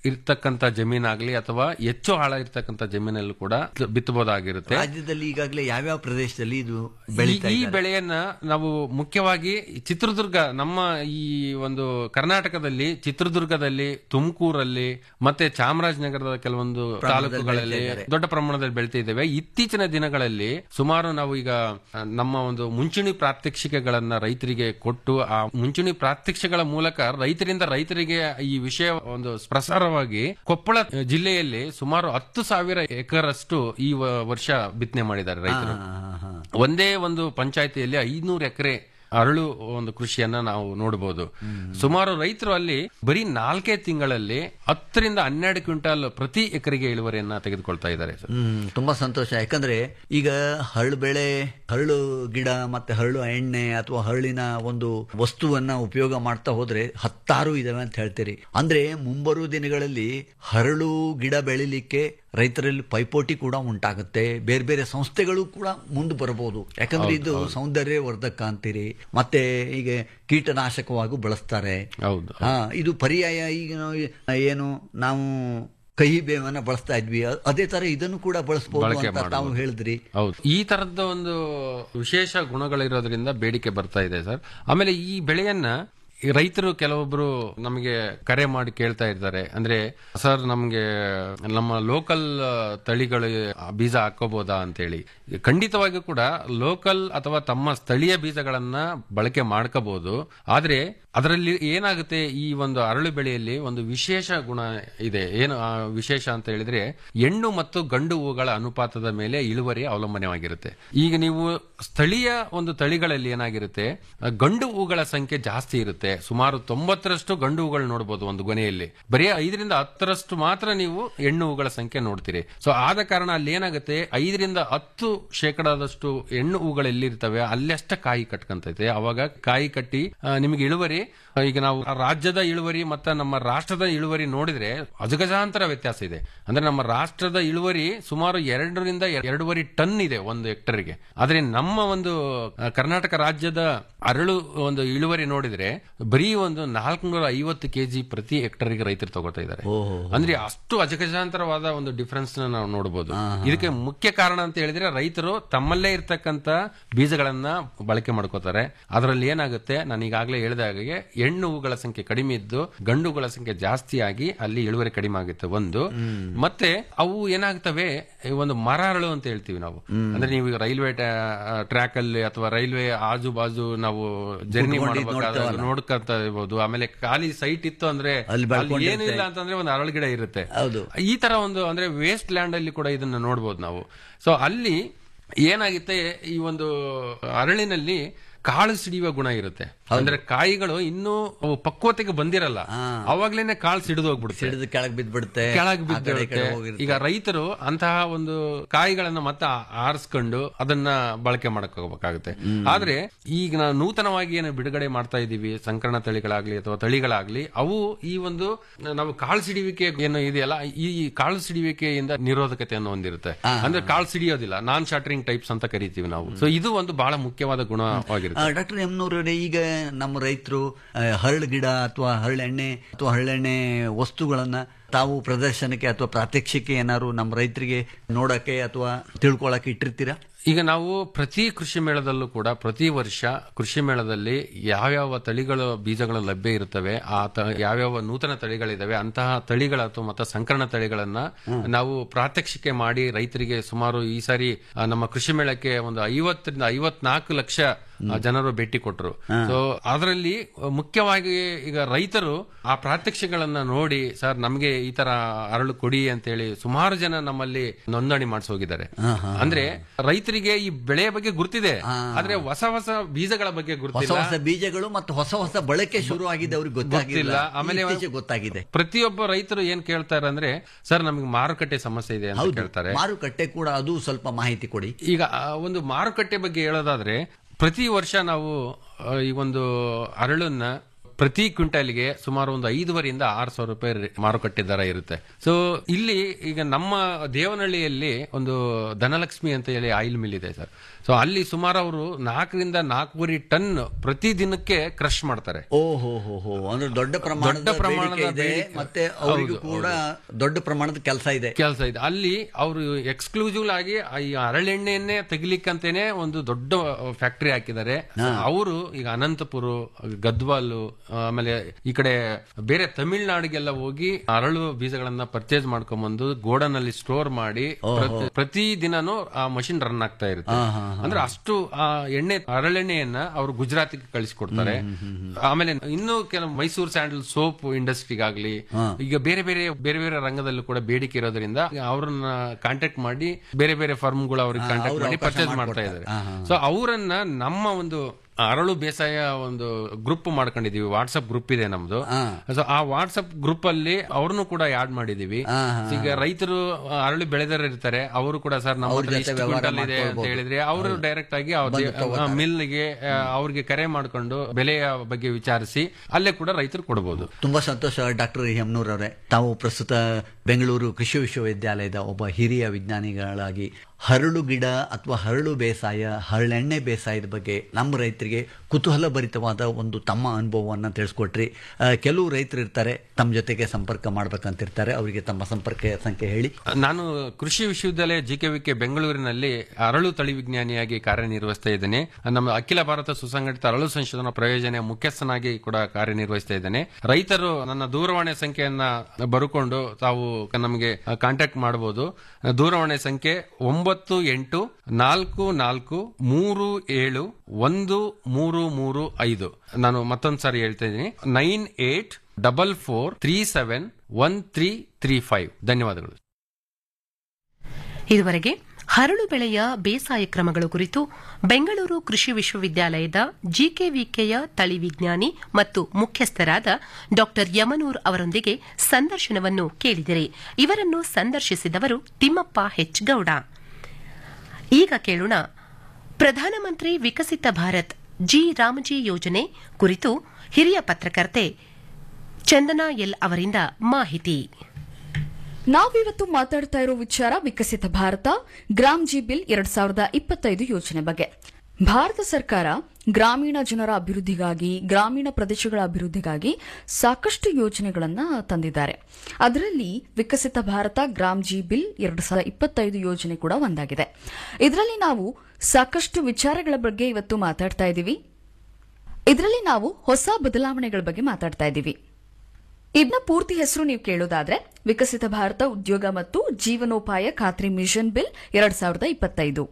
ಇರ್ತಕ್ಕಂಥ ಜಮೀನಾಗ್ಲಿ ಅಥವಾ ಹೆಚ್ಚು ಆಳ ಇರ್ತಕ್ಕಂಥ ಜಮೀನಲ್ಲೂ ಕೂಡ ಬಿತ್ತಬಹುದಾಗಿರುತ್ತೆ ರಾಜ್ಯದಲ್ಲಿ ಈಗಾಗಲೇ ಯಾವ್ಯಾವ ಪ್ರದೇಶದಲ್ಲಿ ಇದು ಈ- ಬೆಳೀತಾ ಈ ಇದ್ದಾರೆ? ಬೆಳೆಯನ್ನ ನಾವು ಮುಖ್ಯವಾಗಿ ಚಿತ್ರದುರ್ಗ ನಮ್ಮ ಈ ಒಂದು ಕರ್ನಾಟಕದಲ್ಲಿ ಚಿತ್ರದುರ್ಗದಲ್ಲಿ ತುಮಕೂರಲ್ಲಿ ಮತ್ತೆ ಚಾಮರಾಜನಗರದ ಕೆಲವೊಂದು ತಾಲೂಕುಗಳಲ್ಲಿ ದೊಡ್ಡ ಪ್ರಮಾಣದಲ್ಲಿ ಬೆಳಿತಿದ್ದೇವೆ ಇತ್ತೀಚಿನ ದಿನಗಳಲ್ಲಿ ಸುಮಾರು ನಾವು ಈಗ ಆ, ನಮ್ಮ ಒಂದು ಮುಂಚೂಣಿ ಪ್ರಾತ್ಯಕ್ಷಿಕೆಗಳನ್ನ ರೈತರಿಗೆ ಕೊಟ್ಟು ಆ ಮುಂಚೂಣಿ ಪ್ರಾತ್ಯಕ್ಷಿಕೆಗಳ ಮೂಲಕ ರೈತರಿಂದ ರೈತರಿಗೆ ಈ ವಿಷಯ ಒಂದು ಪ್ರಸಾರವಾಗಿ ಕೊಪ್ಪಳ ಜಿಲ್ಲೆಯಲ್ಲಿ ಸುಮಾರು ಹತ್ತು ಸಾವಿರ ಎಕರಷ್ಟು ಈ ವ- ವರ್ಷ ಬಿತ್ತನೆ ಮಾಡಿದ್ದಾರೆ ರೈತರು ಹಾ, ಹಾ, ಹಾ. ಒಂದೇ ಒಂದು ಪಂಚಾಯತಿಯಲ್ಲಿ ಐನೂರು ಎಕರೆ ಅರಳು ಒಂದು ಕೃಷಿಯನ್ನ ನಾವು ನೋಡಬಹುದು ಸುಮಾರು ರೈತರು ಅಲ್ಲಿ ಬರೀ ನಾಲ್ಕೇ ತಿಂಗಳಲ್ಲಿ ಹತ್ತರಿಂದ ಹನ್ನೆರಡು ಕ್ವಿಂಟಾಲ್ ಪ್ರತಿ ಎಕರೆಗೆ ಇಳುವರಿಯನ್ನ ತೆಗೆದುಕೊಳ್ತಾ ಇದ್ದಾರೆ ಸರ್ ಹ್ಮ್ ತುಂಬಾ ಸಂತೋಷ ಯಾಕಂದ್ರೆ ಈಗ ಹರಳು ಬೆಳೆ ಹರಳು ಗಿಡ ಮತ್ತೆ ಹರಳು ಎಣ್ಣೆ ಅಥವಾ ಹರಳಿನ ಒಂದು ವಸ್ತುವನ್ನ ಉಪಯೋಗ ಮಾಡ್ತಾ ಹೋದ್ರೆ ಹತ್ತಾರು ಇದಾವೆ ಅಂತ ಹೇಳ್ತೀರಿ ಅಂದ್ರೆ ಮುಂಬರುವ ದಿನಗಳಲ್ಲಿ ಹರಳು ಗಿಡ ಬೆಳಿಲಿಕ್ಕೆ ರೈತರಲ್ಲಿ ಪೈಪೋಟಿ ಕೂಡ ಉಂಟಾಗುತ್ತೆ ಬೇರೆ ಬೇರೆ ಸಂಸ್ಥೆಗಳು ಕೂಡ ಮುಂದೆ ಬರಬಹುದು ಯಾಕಂದ್ರೆ ಇದು ಸೌಂದರ್ಯ ವರ್ಧಕ ಅಂತೀರಿ ಮತ್ತೆ ಈಗ ಕೀಟನಾಶಕವಾಗೂ ಬಳಸ್ತಾರೆ ಹೌದು ಹಾ ಇದು ಪರ್ಯಾಯ ಈಗ ನಾವು ಏನು ನಾವು ಕಹಿ ಬೇವನ್ನ ಬಳಸ್ತಾ ಇದ್ವಿ ಅ- ಅದೇ ತರ ಇದನ್ನು ಕೂಡ ಬಳಸಬಹುದು ಬಳಕೆ ಅಂತ ತಾವು ಮಾಡ್ಬೋದು. ಹೇಳಿದ್ರಿ ಹೌದು ಈ ತರದ ಒಂದು ವಿಶೇಷ ಗುಣಗಳಿರೋದ್ರಿಂದ ಬೇಡಿಕೆ ಬರ್ತಾ ಇದೆ ಸರ್ ಆಮೇಲೆ ಈ ಬೆಳೆಯನ್ನ ಈ ರೈತರು ಕೆಲವೊಬ್ರು ನಮಗೆ ಕರೆ ಮಾಡಿ ಕೇಳ್ತಾ ಇರ್ತಾರೆ ಅಂದ್ರೆ ಸರ್ ನಮ್ಗೆ ನಮ್ಮ ಲೋಕಲ್ ತಳಿಗಳು ಬೀಜ ಹಾಕೋಬಹುದಾ ಅಂತೇಳಿ ಖಂಡಿತವಾಗಿಯೂ ಕೂಡ ಲೋಕಲ್ ಅಥವಾ ತಮ್ಮ ಸ್ಥಳೀಯ ಬೀಜಗಳನ್ನ ಬಳಕೆ ಮಾಡ್ಕೋಬಹುದು ಆದ್ರೆ ಅದರಲ್ಲಿ ಏನಾಗುತ್ತೆ ಈ ಒಂದು ಅರಳು ಬೆಳೆಯಲ್ಲಿ ಒಂದು ವಿಶೇಷ ಗುಣ ಇದೆ ಏನು ಆ ವಿಶೇಷ ಅಂತ ಹೇಳಿದ್ರೆ ಹೆಣ್ಣು ಮತ್ತು ಗಂಡು ಹೂಗಳ ಅನುಪಾತದ ಮೇಲೆ ಇಳುವರಿ ಅವಲಂಬನೆವಾಗಿರುತ್ತೆ ಈಗ ನೀವು ಸ್ಥಳೀಯ ಒಂದು ತಳಿಗಳಲ್ಲಿ ಏನಾಗಿರುತ್ತೆ ಆ, ಗಂಡು ಹೂಗಳ ಸಂಖ್ಯೆ ಜಾಸ್ತಿ ಇರುತ್ತೆ ಸುಮಾರು ತೊಂಬತ್ತರಷ್ಟು ಗಂಡು ಹೂಗಳು ನೋಡಬಹುದು ಒಂದು ಗೊನೆಯಲ್ಲಿ ಬರೀ ಐದರಿಂದ ಹತ್ತರಷ್ಟು ಮಾತ್ರ ನೀವು ಹೆಣ್ಣು ಹೂಗಳ ಸಂಖ್ಯೆ ನೋಡ್ತೀರಿ ಸೊ ಆದ ಕಾರಣ ಅಲ್ಲಿ ಏನಾಗುತ್ತೆ ಐದರಿಂದ ಹತ್ತು ಶೇಕಡಾದಷ್ಟು ಹೆಣ್ಣು ಹೂಗಳು ಎಲ್ಲಿರ್ತವೆ ಅಲ್ಲಷ್ಟ ಕಾಯಿ ಕಟ್ಕೊಂತೈತೆ ಅವಾಗ ಕಾಯಿ ಕಟ್ಟಿ ಆ, ನಿಮಗೆ ಇಳುವರಿ ಆ, ಈಗ ನಾವು ರಾಜ್ಯದ ಇಳುವರಿ ಮತ್ತೆ ನಮ್ಮ ರಾಷ್ಟ್ರದ ಇಳುವರಿ ನೋಡಿದ್ರೆ ಅಜಗಜಾಂತರ ವ್ಯತ್ಯಾಸ ಇದೆ ಅಂದ್ರೆ ನಮ್ಮ ರಾಷ್ಟ್ರದ ಇಳುವರಿ ಸುಮಾರು ಎರಡರಿಂದ ಎರಡೂವರೆ ಟನ್ ಇದೆ ಒಂದು ಹೆಕ್ಟರ್ಗೆ ಆದ್ರೆ ನಮ್ಮ ಒಂದು ಆ, ಕರ್ನಾಟಕ ರಾಜ್ಯದ ಅರಳು ಒಂದು ಇಳುವರಿ ನೋಡಿದ್ರೆ ಬರೀ ಒಂದು ನಾಲ್ಕುನೂರ ಐವತ್ತು ಕೆಜಿ ಪ್ರತಿ ಹೆಕ್ಟರ್ಗೆ ರೈತರು ತಗೋತಾ ಇದ್ದಾರೆ ಅಂದ್ರೆ ಅಷ್ಟು ಅಜಗಜಾಂತರವಾದ ಒಂದು ಡಿಫರೆನ್ಸ್ ನಾವು ನೋಡಬಹುದು ಇದಕ್ಕೆ ಮುಖ್ಯ ಕಾರಣ ಅಂತ ಹೇಳಿದ್ರೆ ರೈತರು ತಮ್ಮಲ್ಲೇ ಇರ್ತಕ್ಕಂತ ಬೀಜಗಳನ್ನ ಬಳಕೆ ಮಾಡ್ಕೋತಾರೆ ಅದರಲ್ಲಿ ಏನಾಗುತ್ತೆ ನಾನು ಈಗಾಗಲೇ ಹೇಳಿದ ಹಾಗೆ ಹೆಣ್ಣು ಹೂಗಳ ಸಂಖ್ಯೆ ಕಡಿಮೆ ಇದ್ದು ಗಂಡು ಹೂಗಳ ಸಂಖ್ಯೆ ಜಾಸ್ತಿ ಆಗಿ ಅಲ್ಲಿ ಇಳುವರಿ ಕಡಿಮೆ ಆಗುತ್ತೆ ಒಂದು ಮತ್ತೆ ಅವು ಏನಾಗ್ತವೆ ಈ ಒಂದು ಮರ ಅರಳು ಅಂತ ಹೇಳ್ತೀವಿ ನಾವು ಅಂದ್ರೆ ನೀವು ಈಗ ರೈಲ್ವೆ ಟ್ರ್ಯಾಕ್ ಅಲ್ಲಿ ಅಥವಾ ರೈಲ್ವೆ ಆಜು ಬಾಜು ನಾವು ಜರ್ನಿ ಕುತ್ಕೊಂಡಿದ್ದು ಮಾಡಬೇಕಾದ್ರೆ ನೋಡ್ಕೊಂತ ಇರ್ಬೋದು ಆಮೇಲೆ ಖಾಲಿ ಸೈಟ್ ಇತ್ತು ಅಂದ್ರೆ ಅಲ್ಲಿ ಅಲ್ಲಿ ಏನು ಇಲ್ಲ ಅಂತಂದ್ರೆ ಒಂದು ಅರಳು ಗಿಡ ಇರುತ್ತೆ ಹೌದು ಈ ತರ ಒಂದು ಅಂದ್ರೆ ವೇಸ್ಟ್ ಲ್ಯಾಂಡ್ ಅಲ್ಲಿ ಕೂಡ ಇದನ್ನ ನೋಡ್ಬೋದು ನಾವು ಸೊ ಅಲ್ಲಿ ಏನಾಗುತ್ತೆ ಈ ಒಂದು ಅರಳಿನಲ್ಲಿ ಕಾಳು ಸಿಡಿಯುವ ಗುಣ ಇರುತ್ತೆ ಅಂದ್ರೆ ಕಾಯಿಗಳು ಇನ್ನೂ ಅವು ಪಕ್ವತೆಗೆ ಬಂದಿರಲ್ಲ ಅವಾಗ್ಲೇನೆ ಕಾಳು ಸಿಡಿದು ಹೋಗ್ಬಿಡುತ್ತೆ ಸಿಡಿದು ಕೆಳಗೆ ಬಿದ್ದ್ಬಿಡುತ್ತೆ ಕೆಳಗೆ ಆ ಕಡೆ ಈ ಕಡೆ ಬಿದ್ದಿರುತ್ತೆ ಹೋಗಿರುತ್ತೆ. ಈಗ ರೈತರು ಅಂತಹ ಒಂದು ಕಾಯಿಗಳನ್ನ ಮತ್ತೆ ಆರಿಸ್ಕೊಂಡು ಅದನ್ನ ಬಳಕೆ ಮಾಡಕ್ ಹೋಗ್ಬೇಕಾಗುತ್ತೆ ಆದ್ರೆ ಈಗ ನಾವು ನೂತನವಾಗಿ ಏನು ಬಿಡುಗಡೆ ಮಾಡ್ತಾ ಇದೀವಿ ಸಂಕರಣ ತಳಿಗಳಾಗ್ಲಿ ಅಥವಾ ತಳಿಗಳಾಗ್ಲಿ ಅವು ಈ ಒಂದು ನಾವು ಕಾಳು ಸಿಡಿಯುವಿಕೆ ಏನು ಇದೆಯಲ್ಲ ಈ ಕಾಳು ಸಿಡಿಯುವಿಕೆಯಿಂದ ನಿರೋಧಕತೆಯನ್ನು ಹೊಂದಿರುತ್ತೆ ಅಂದ್ರೆ ಕಾಳು ಸಿಡಿಯೋದಿಲ್ಲ ನಾನ್ ಶಾಟರಿಂಗ್ ಟೈಪ್ಸ್ ಅಂತ ಕರಿತೀವಿ ನಾವು ಸೊ ಇದು ಒಂದು ಬಹಳ ಮುಖ್ಯವಾದ ಗುಣವಾಗಿರುತ್ತೆ ಡಾಕ್ಟರ್ ಎಮ್ನೂರವರೇ ಈಗ ನಮ್ಮ ರೈತರು ಹರಳು ಗಿಡ ಅಥವಾ ಹರಳೆಣ್ಣೆ ಅಥವಾ ಹರಳೆಣ್ಣೆ ವಸ್ತುಗಳನ್ನ ತಾವು ಪ್ರದರ್ಶನಕ್ಕೆ ಅಥವಾ ಪ್ರಾತ್ಯಕ್ಷಿಕೆ ಏನಾದ್ರು ನಮ್ಮ ರೈತರಿಗೆ ನೋಡಕ್ಕೆ ಅಥವಾ ತಿಳ್ಕೊಳಕ್ಕೆ ಇಟ್ಟಿರ್ತೀರಾ ಈಗ ನಾವು ಪ್ರತಿ ಕೃಷಿ ಮೇಳದಲ್ಲೂ ಕೂಡ ಪ್ರತಿ ವರ್ಷ ಕೃಷಿ ಮೇಳದಲ್ಲಿ ಯಾವ್ಯಾವ ತಳಿಗಳು ಬೀಜಗಳು ಲಭ್ಯ ಇರುತ್ತವೆ ಆ ತ- ಯಾವ್ಯಾವ ನೂತನ ತಳಿಗಳಿದಾವೆ ಅಂತಹ ತಳಿಗಳ ಅಥವಾ ಮತ್ತೆ ಸಂಕರಣ ತಳಿಗಳನ್ನ ನಾವು ಪ್ರಾತ್ಯಕ್ಷಿಕೆ ಮಾಡಿ ರೈತರಿಗೆ ಸುಮಾರು ಈ ಸಾರಿ ಆ, ನಮ್ಮ ಕೃಷಿ ಮೇಳಕ್ಕೆ ಒಂದು ಐವತ್ತರಿಂದ ಐವತ್ನಾಲ್ಕು ಲಕ್ಷ ಆ, ಜನರು ಭೇಟಿ ಕೊಟ್ಟರು ಸೊ ಅದರಲ್ಲಿ ಮುಖ್ಯವಾಗಿ ಈಗ ರೈತರು ಆ ಪ್ರಾತ್ಯಕ್ಷಿಗಳನ್ನ ನೋಡಿ ಸರ್ ನಮಗೆ ಈ ತರ ಅರಳು ಕೊಡಿ ಅಂತೇಳಿ ಸುಮಾರು ಜನ ನಮ್ಮಲ್ಲಿ ನೋಂದಣಿ ಮಾಡಿಸೋಗಿದ್ದಾರೆ ಅಂದ್ರೆ ರೈತರಿಗೆ ಈ ಬೆಳೆಯ ಬಗ್ಗೆ ಗುರ್ತಿದೆ ಆದ್ರೆ ಹೊಸ ಹೊಸ ಬೀಜಗಳ ಬಗ್ಗೆ ಹೊಸ ಗುರ್ತಿಲ್ಲ ಹೊಸ ಬೀಜಗಳು ಮತ್ತು ಹೊಸ ಹೊಸ ಬಳಕೆ ಶುರು ಆಗಿದೆ ಅವ್ರಿಗೆ ಗೊತ್ತಾಗಿಲ್ಲ ಗೊತ್ತಿಲ್ಲ. ಆಮೇಲೆ ಇತ್ತೀಚೆಗೆ ಗೊತ್ತಾಗಿದೆ ಪ್ರತಿಯೊಬ್ಬ ರೈತರು ಏನ್ ಕೇಳ್ತಾರೆ ಅಂದ್ರೆ ಸರ್ ನಮಗೆ ಮಾರುಕಟ್ಟೆ ಸಮಸ್ಯೆ ಇದೆ ಅಂತ ಹೌದು ಕೇಳ್ತಾರೆ ಮಾರುಕಟ್ಟೆ ಕೂಡ ಅದು ಸ್ವಲ್ಪ ಮಾಹಿತಿ ಕೊಡಿ ಈಗ ಆ ಒಂದು ಮಾರುಕಟ್ಟೆ ಬಗ್ಗೆ ಹೇಳೋದಾದ್ರೆ ಪ್ರತಿ ವರ್ಷ ನಾವು ಆ, ಈ ಒಂದು ಅರಳನ್ನ ಪ್ರತಿ ಕ್ವಿಂಟಲ್ಗೆ ಸುಮಾರು ಒಂದು ಐದುವರೆಯಿಂದ ಆರು ಸಾವಿರ ರೂಪಾಯಿ ರೆ- ಮಾರುಕಟ್ಟೆ ದರ ಇರುತ್ತೆ ಸೊ ಇಲ್ಲಿ ಈಗ ನಮ್ಮ ದೇವನಹಳ್ಳಿಯಲ್ಲಿ ಒಂದು ಧನಲಕ್ಷ್ಮಿ ಅಂತ ಹೇಳಿ ಆಯಿಲ್ ಮಿಲ್ ಇದೆ ಸರ್ ಸೊ ಅಲ್ಲಿ ಸುಮಾರು ಅವರು ನಾಲ್ಕರಿಂದ ನಾಲ್ಕೂವರೆ ಟನ್ ಪ್ರತಿ ದಿನಕ್ಕೆ ಕ್ರಶ್ ಮಾಡ್ತಾರೆ ಓಹೋ ಹೋ ಹೋ ಅಂದ್ರೆ ದೊಡ್ಡ ಪ್ರಮಾಣದ ದೊಡ್ಡ ಪ್ರಮಾಣದ ಬೇಡಿಕೆ ಇದೆ ಬೇಡಿಕೆ. ಮತ್ತೆ ಅವರಿಗೂ ಹೌದು, ಕೂಡ ದೊಡ್ಡ ಪ್ರಮಾಣದ ಕೆಲಸ ಇದೆ ಕೆಲಸ ಇದೆ ಅಲ್ಲಿ ಅವರು ಎಕ್ಸ್ಕ್ಲೂಸಿವ್ ಆಗಿ ಈ ಹರಳೆಣ್ಣೆಯನ್ನೇ ತೆಗಿಲಿಕ್ಕಂತೇನೆ ಒಂದು ದೊಡ್ಡ ಫ್ಯಾಕ್ಟರಿ ಹಾಕಿದ್ದಾರೆ ಅವರು ಈಗ ಅನಂತಪುರ ಗದ್ವಾಲ್ ಆಮೇಲೆ ಈ ಕಡೆ ಬೇರೆ ತಮಿಳ್ನಾಡಿಗೆಲ್ಲ ಹೋಗಿ ಅರಳು ಬೀಜಗಳನ್ನ ಪರ್ಚೇಸ್ ಮಾಡ್ಕೊಂಡ್ಬಂದು ಗೋಡನ್ ಅಲ್ಲಿ ಸ್ಟೋರ್ ಮಾಡಿ ಪ್ರತಿ- ಪ್ರತಿ ದಿನನೂ ಆ ಮಷಿನ್ ರನ್ ಆಗ್ತಾ ಇರುತ್ತೆ ಅಂದ್ರೆ ಅಷ್ಟು ಆ ಎಣ್ಣೆ ಹರಳೆಣ್ಣೆಯನ್ನ ಅವರು ಗುಜರಾತಿಗೆ ಕಳಿಸ್ಕೊಡ್ತಾರೆ ಆಮೇಲೆ ಇನ್ನು ಕೆಲವು ಮೈಸೂರು ಸ್ಯಾಂಡಲ್ ಸೋಪ್ ಇಂಡಸ್ಟ್ರಿಗಾಗ್ಲಿ ಈಗ ಬೇರೆ ಬೇರೆ ಬೇರೆ ಬೇರೆ ರಂಗದಲ್ಲೂ ಕೂಡ ಬೇಡಿಕೆ ಇರೋದ್ರಿಂದ ಅವ್ರನ್ನ ಕಾಂಟ್ಯಾಕ್ಟ್ ಮಾಡಿ ಬೇರೆ ಬೇರೆ ಫರ್ಮ್ಗಳು ಅವ್ರಿಗೆ ಕಾಂಟ್ಯಾಕ್ಟ್ ಅವ್ರು ಮಾಡಿ ಅವಕಾಶ ಪರ್ಚೇಸ್ ಮಾಡ್ತಾ ಮಾಡ್ಕೊಡ್ತಾರೆ. ಇದ್ದಾರೆ ಸೊ ಅವರನ್ನ ನಮ್ಮ ಒಂದು ಅರಳು ಬೇಸಾಯ ಒಂದು ಗ್ರೂಪ್ ಮಾಡ್ಕೊಂಡಿದೀವಿ ವಾಟ್ಸ್ಆಪ್ ಗ್ರೂಪ್ ಇದೆ ನಮ್ದು ಸೊ ಆ ವಾಟ್ಸ್ಆಪ್ ಗ್ರೂಪ್ ಅಲ್ಲಿ ಅವ್ರನ್ನು ಕೂಡ ಆಡ್ ಮಾಡಿದೀವಿ ಈಗ ರೈತರು ಅರಳು ಬೆಳೆದವರು ಇರ್ತಾರೆ ಅವರು ಕೂಡ ಸರ್ ನಮ್ಮ ಅವ್ರ ಹತ್ರ ಜೊತೆ ಇಷ್ಟು ವ್ಯವಹಾರ ಕ್ವಿಂಟಲ್ ಇದೆ ಅಂತ ಮಾಡ್ಕೊಳ್ಬೋದು. ಹೇಳಿದ್ರೆ ಅವರು ಡೈರೆಕ್ಟ್ ಆಗಿ ಮಿಲ್ಗೆ ಅವ್ರಿಗೆ ಕರೆ ಮಾಡ್ಕೊಂಡು ಬೆಲೆಯ ಬಗ್ಗೆ ವಿಚಾರಿಸಿ ಅಲ್ಲೇ ಕೂಡ ರೈತರು ಕೊಡಬಹುದು ತುಂಬಾ ಸಂತೋಷ ಡಾಕ್ಟರ್ ಹೆಮ್ನೂರ್ ಅವರೇ ತಾವು ಪ್ರಸ್ತುತ ಬೆಂಗಳೂರು ಕೃಷಿ ವಿಶ್ವವಿದ್ಯಾಲಯದ ಒಬ್ಬ ಹಿರಿಯ ವಿಜ್ಞಾನಿಗಳಾಗಿ ಹರಳು ಗಿಡ ಅಥವಾ ಹರಳು ಬೇಸಾಯ ಹರಳೆಣ್ಣೆ ಬೇಸಾಯದ ಬಗ್ಗೆ ನಮ್ಮ ರೈತರಿಗೆ ಕುತೂಹಲ ಭರಿತವಾದ ಒಂದು ತಮ್ಮ ಅನುಭವವನ್ನು ತಿಳಿಸ್ಕೊಟ್ರಿ ಆ, ಕೆಲವು ರೈತರು ಇರ್ತಾರೆ ತಮ್ಮ ಜೊತೆಗೆ ಸಂಪರ್ಕ ಮಾಡ್ಬೇಕಂತಿರ್ತಾರೆ ಅವರಿಗೆ ತಮ್ಮ ಸಂಪರ್ಕ ಸಂಖ್ಯೆ ಹೇಳಿ ನಾನು ಕೃಷಿ ವಿಶ್ವವಿದ್ಯಾಲಯ ಜಿಕೆವಿಕೆ ಬೆಂಗಳೂರಿನಲ್ಲಿ ಅರಳು ತಳಿ ವಿಜ್ಞಾನಿಯಾಗಿ ಕಾರ್ಯನಿರ್ವಹಿಸ್ತಾ ಇದ್ದೇನೆ ನಮ್ಮ ಅಖಿಲ ಭಾರತ ಸುಸಂಘಟಿತ ಅರಳು ಸಂಶೋಧನಾ ಪ್ರಯೋಜನೆಯ ಮುಖ್ಯಸ್ಥನಾಗಿ ಕೂಡ ಕಾರ್ಯನಿರ್ವಹಿಸ್ತಾ ಇದ್ದೇನೆ ರೈತರು ನನ್ನ ದೂರವಾಣಿ ಸಂಖ್ಯೆಯನ್ನ ಬರುಕೊಂಡು ತಾವು ನಮಗೆ ಕಾಂಟ್ಯಾಕ್ಟ್ ಮಾಡಬಹುದು ದೂರವಾಣಿ ಸಂಖ್ಯೆ ಒಂಬತ್ತು ಎಂಟು ನಾಲ್ಕು ನಾಲ್ಕು ಮೂರು ಏಳು ಒಂದು ಮೂರು ಮೂರು ಐದು ನಾನು ಮತ್ತೊಂದು ಸಾರಿ ಹೇಳ್ತಾ ಇದ್ದೀನಿ nine eight double four three seven one three three five ಧನ್ಯವಾದಗಳು ಇದುವರೆಗೆ ಹರಳು ಬೆಳೆಯ ಬೇಸಾಯ ಕ್ರಮಗಳು ಕುರಿತು ಬೆಂಗಳೂರು ಕೃಷಿ ವಿಶ್ವವಿದ್ಯಾಲಯದ ಜಿಕೆವಿಕೆಯ ತಳಿ ವಿಜ್ಞಾನಿ ಮತ್ತು ಮುಖ್ಯಸ್ಥರಾದ ಡಾ ಯಮನೂರ್ ಅವರೊಂದಿಗೆ ಸಂದರ್ಶನವನ್ನು ಕೇಳಿದಿರಿ ಇವರನ್ನು ಸಂದರ್ಶಿಸಿದವರು ತಿಮ್ಮಪ್ಪ ಹೆಚ್ ಗೌಡ ಈಗ ಕೇಳೋಣ ಪ್ರಧಾನಮಂತ್ರಿ ವಿಕಸಿತ ಭಾರತ್ ಜಿ ರಾಮಜಿ ಯೋಜನೆ ಕುರಿತು ಹಿರಿಯ ಪತ್ರಕರ್ತೆ ಚಂದನಾ ಎಲ್ ಅವರಿಂದ ಮಾಹಿತಿ ನಾವಿವತ್ತು ಮಾತಾಡ್ತಾ ಇರೋ ವಿಚಾರ ವಿಕಸಿತ ಭಾರತ ಗ್ರಾಮ್ ಜಿ ಬಿಲ್ ಎರಡ್ ಸಾವಿರದ ಇಪ್ಪತ್ತೈದು ಯೋಜನೆ ಬಗ್ಗೆ ಭಾರತ ಸರ್ಕಾರ ಗ್ರಾಮೀಣ ಜನರ ಅಭಿವೃದ್ಧಿಗಾಗಿ ಗ್ರಾಮೀಣ ಪ್ರದೇಶಗಳ ಅಭಿವೃದ್ಧಿಗಾಗಿ ಸಾಕಷ್ಟು ಯೋಜನೆಗಳನ್ನ ತಂದಿದ್ದಾರೆ ಅದರಲ್ಲಿ ವಿಕಸಿತ ಭಾರತ ಗ್ರಾಮ್ ಜಿ ಬಿಲ್ ಎರಡ್ ಸಾವಿರದ ಇಪ್ಪತ್ತೈದು ಯೋಜನೆ ಕೂಡ ಒಂದಾಗಿದೆ ಇದರಲ್ಲಿ ನಾವು ಸಾಕಷ್ಟು ವಿಚಾರಗಳ ಬಗ್ಗೆ ಇವತ್ತು ಮಾತಾಡ್ತಾ ಇದ್ದೀವಿ ಇದರಲ್ಲಿ ನಾವು ಹೊಸ ಬದಲಾವಣೆಗಳ ಬಗ್ಗೆ ಮಾತಾಡ್ತಾ ಇದ್ದೀವಿ ಇದನ್ನ ಪೂರ್ತಿ ಹೆಸರು ನೀವು ಕೇಳೋದಾದ್ರೆ ವಿಕಸಿತ ಭಾರತ ಉದ್ಯೋಗ ಮತ್ತು ಜೀವನೋಪಾಯ ಖಾತ್ರಿ ಮಿಷನ್ ಬಿಲ್ ಎರಡ್ ಸಾವಿರದ ಇಪ್ಪತ್ತೈದು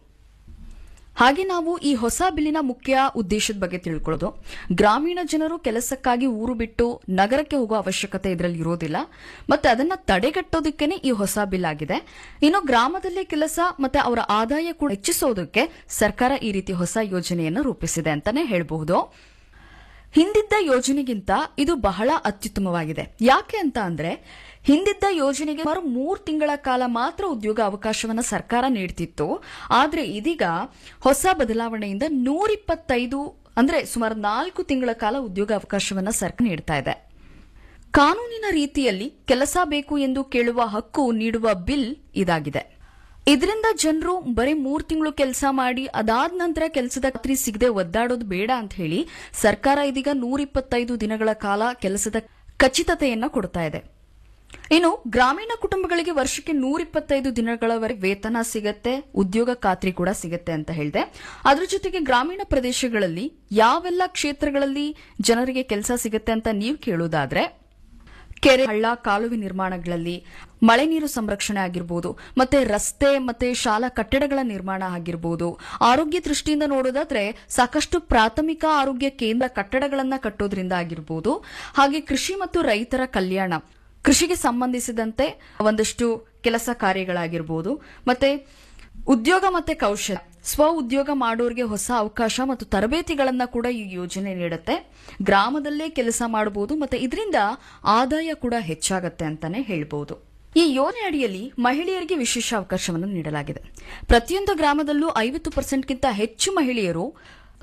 ಹಾಗೆ ನಾವು ಈ ಹೊಸ ಬಿಲ್ಲಿನ ಮುಖ್ಯ ಉದ್ದೇಶದ ಬಗ್ಗೆ ತಿಳ್ಕೊಳ್ಳೋದು ಗ್ರಾಮೀಣ ಜನರು ಕೆಲಸಕ್ಕಾಗಿ ಊರು ಬಿಟ್ಟು ನಗರಕ್ಕೆ ಹೋಗೋ ಅವಶ್ಯಕತೆ ಇದರಲ್ಲಿ ಇರೋದಿಲ್ಲ ಮತ್ತೆ ಅದನ್ನ ತಡೆಗಟ್ಟೋದಕ್ಕೇನೆ ಈ ಹೊಸ ಬಿಲ್ ಆಗಿದೆ ಇನ್ನು ಗ್ರಾಮದಲ್ಲೇ ಕೆಲಸ ಮತ್ತೆ ಅವರ ಆದಾಯ ಕೂಡ ಹೆಚ್ಚಿಸೋದಕ್ಕೆ ಸರ್ಕಾರ ಈ ರೀತಿ ಹೊಸ ಯೋಜನೆಯನ್ನು ರೂಪಿಸಿದೆ ಅಂತಾನೆ ಹೇಳಬಹುದು ಹಿಂದಿದ್ದ ಯೋಜನೆಗಿಂತ ಇದು ಬಹಳ ಅತ್ಯುತ್ತಮವಾಗಿದೆ ಯಾಕೆ ಅಂತ ಅಂದ್ರೆ ಹಿಂದಿದ್ದ ಯೋಜನೆಗೆ ಸುಮಾರು ಮೂರು ತಿಂಗಳ ಕಾಲ ಮಾತ್ರ ಉದ್ಯೋಗ ಅವಕಾಶವನ್ನ ಸರ್ಕಾರ ನೀಡ್ತಿತ್ತು ಆದ್ರೆ ಇದೀಗ ಹೊಸ ಬದಲಾವಣೆಯಿಂದ ನೂರಿಪ್ಪತ್ತೈದು ಅಂದ್ರೆ ಸುಮಾರು ನಾಲ್ಕು ತಿಂಗಳ ಕಾಲ ಉದ್ಯೋಗ ಅವಕಾಶವನ್ನ ಸರ್ಕಾರ ನೀಡ್ತಾ ಇದೆ ಕಾನೂನಿನ ರೀತಿಯಲ್ಲಿ ಕೆಲಸ ಬೇಕು ಎಂದು ಕೇಳುವ ಹಕ್ಕು ನೀಡುವ ಬಿಲ್ ಇದಾಗಿದೆ ಇದರಿಂದ ಜನರು ಬರೀ ಮೂರ್ ತಿಂಗಳು ಕೆಲಸ ಮಾಡಿ ಅದಾದ ನಂತರ ಕೆಲಸದ ಖಾತ್ರಿ ಸಿಗದೆ ಒದ್ದಾಡೋದು ಬೇಡ ಅಂತ ಹೇಳಿ ಸರ್ಕಾರ ಇದೀಗ ನೂರಿಪ್ಪತ್ತೈದು ದಿನಗಳ ಕಾಲ ಕೆಲಸದ ಖಚಿತತೆಯನ್ನ ಕೊಡ್ತಾ ಇದೆ ಇನ್ನು ಗ್ರಾಮೀಣ ಕುಟುಂಬಗಳಿಗೆ ವರ್ಷಕ್ಕೆ ನೂರಿಪ್ಪತ್ತೈದು ದಿನಗಳವರೆಗೆ ವೇತನ ಸಿಗತ್ತೆ ಉದ್ಯೋಗ ಖಾತ್ರಿ ಕೂಡ ಸಿಗತ್ತೆ ಅಂತ ಹೇಳಿದೆ ಅದ್ರ ಜೊತೆಗೆ ಗ್ರಾಮೀಣ ಪ್ರದೇಶಗಳಲ್ಲಿ ಯಾವೆಲ್ಲ ಕ್ಷೇತ್ರಗಳಲ್ಲಿ ಜನರಿಗೆ ಕೆಲಸ ಸಿಗತ್ತೆ ಅಂತ ನೀವು ಕೇಳೋದಾದ್ರೆ ಕೆರೆ ಹಳ್ಳ ಕಾಲುವೆ ನಿರ್ಮಾಣಗಳಲ್ಲಿ ಮಳೆ ನೀರು ಸಂರಕ್ಷಣೆ ಆಗಿರ್ಬೋದು ಮತ್ತೆ ರಸ್ತೆ ಮತ್ತೆ ಶಾಲಾ ಕಟ್ಟಡಗಳ ನಿರ್ಮಾಣ ಆಗಿರ್ಬೋದು ಆರೋಗ್ಯ ದೃಷ್ಟಿಯಿಂದ ನೋಡೋದಾದ್ರೆ ಸಾಕಷ್ಟು ಪ್ರಾಥಮಿಕ ಆರೋಗ್ಯ ಕೇಂದ್ರ ಕಟ್ಟಡಗಳನ್ನ ಕಟ್ಟೋದ್ರಿಂದ ಆಗಿರ್ಬೋದು ಹಾಗೆ ಕೃಷಿ ಮತ್ತು ರೈತರ ಕಲ್ಯಾಣ ಕೃಷಿಗೆ ಸಂಬಂಧಿಸಿದಂತೆ ಒಂದಷ್ಟು ಕೆಲಸ ಕಾರ್ಯಗಳಾಗಿರ್ಬೋದು ಮತ್ತೆ ಉದ್ಯೋಗ ಮತ್ತೆ ಕೌಶಲ ಸ್ವ ಉದ್ಯೋಗ ಮಾಡೋರಿಗೆ ಹೊಸ ಅವಕಾಶ ಮತ್ತು ತರಬೇತಿಗಳನ್ನ ಕೂಡ ಈ ಯೋಜನೆ ನೀಡುತ್ತೆ ಗ್ರಾಮದಲ್ಲೇ ಕೆಲಸ ಮಾಡಬಹುದು ಮತ್ತೆ ಇದರಿಂದ ಆದಾಯ ಕೂಡ ಹೆಚ್ಚಾಗತ್ತೆ ಅಂತಾನೆ ಹೇಳ್ಬೋದು ಈ ಯೋಜನೆ ಅಡಿಯಲ್ಲಿ ಮಹಿಳೆಯರಿಗೆ ವಿಶೇಷ ಅವಕಾಶವನ್ನು ನೀಡಲಾಗಿದೆ ಪ್ರತಿಯೊಂದು ಗ್ರಾಮದಲ್ಲೂ ಐವತ್ತು ಪರ್ಸೆಂಟ್ಗಿಂತ ಹೆಚ್ಚು ಮಹಿಳೆಯರು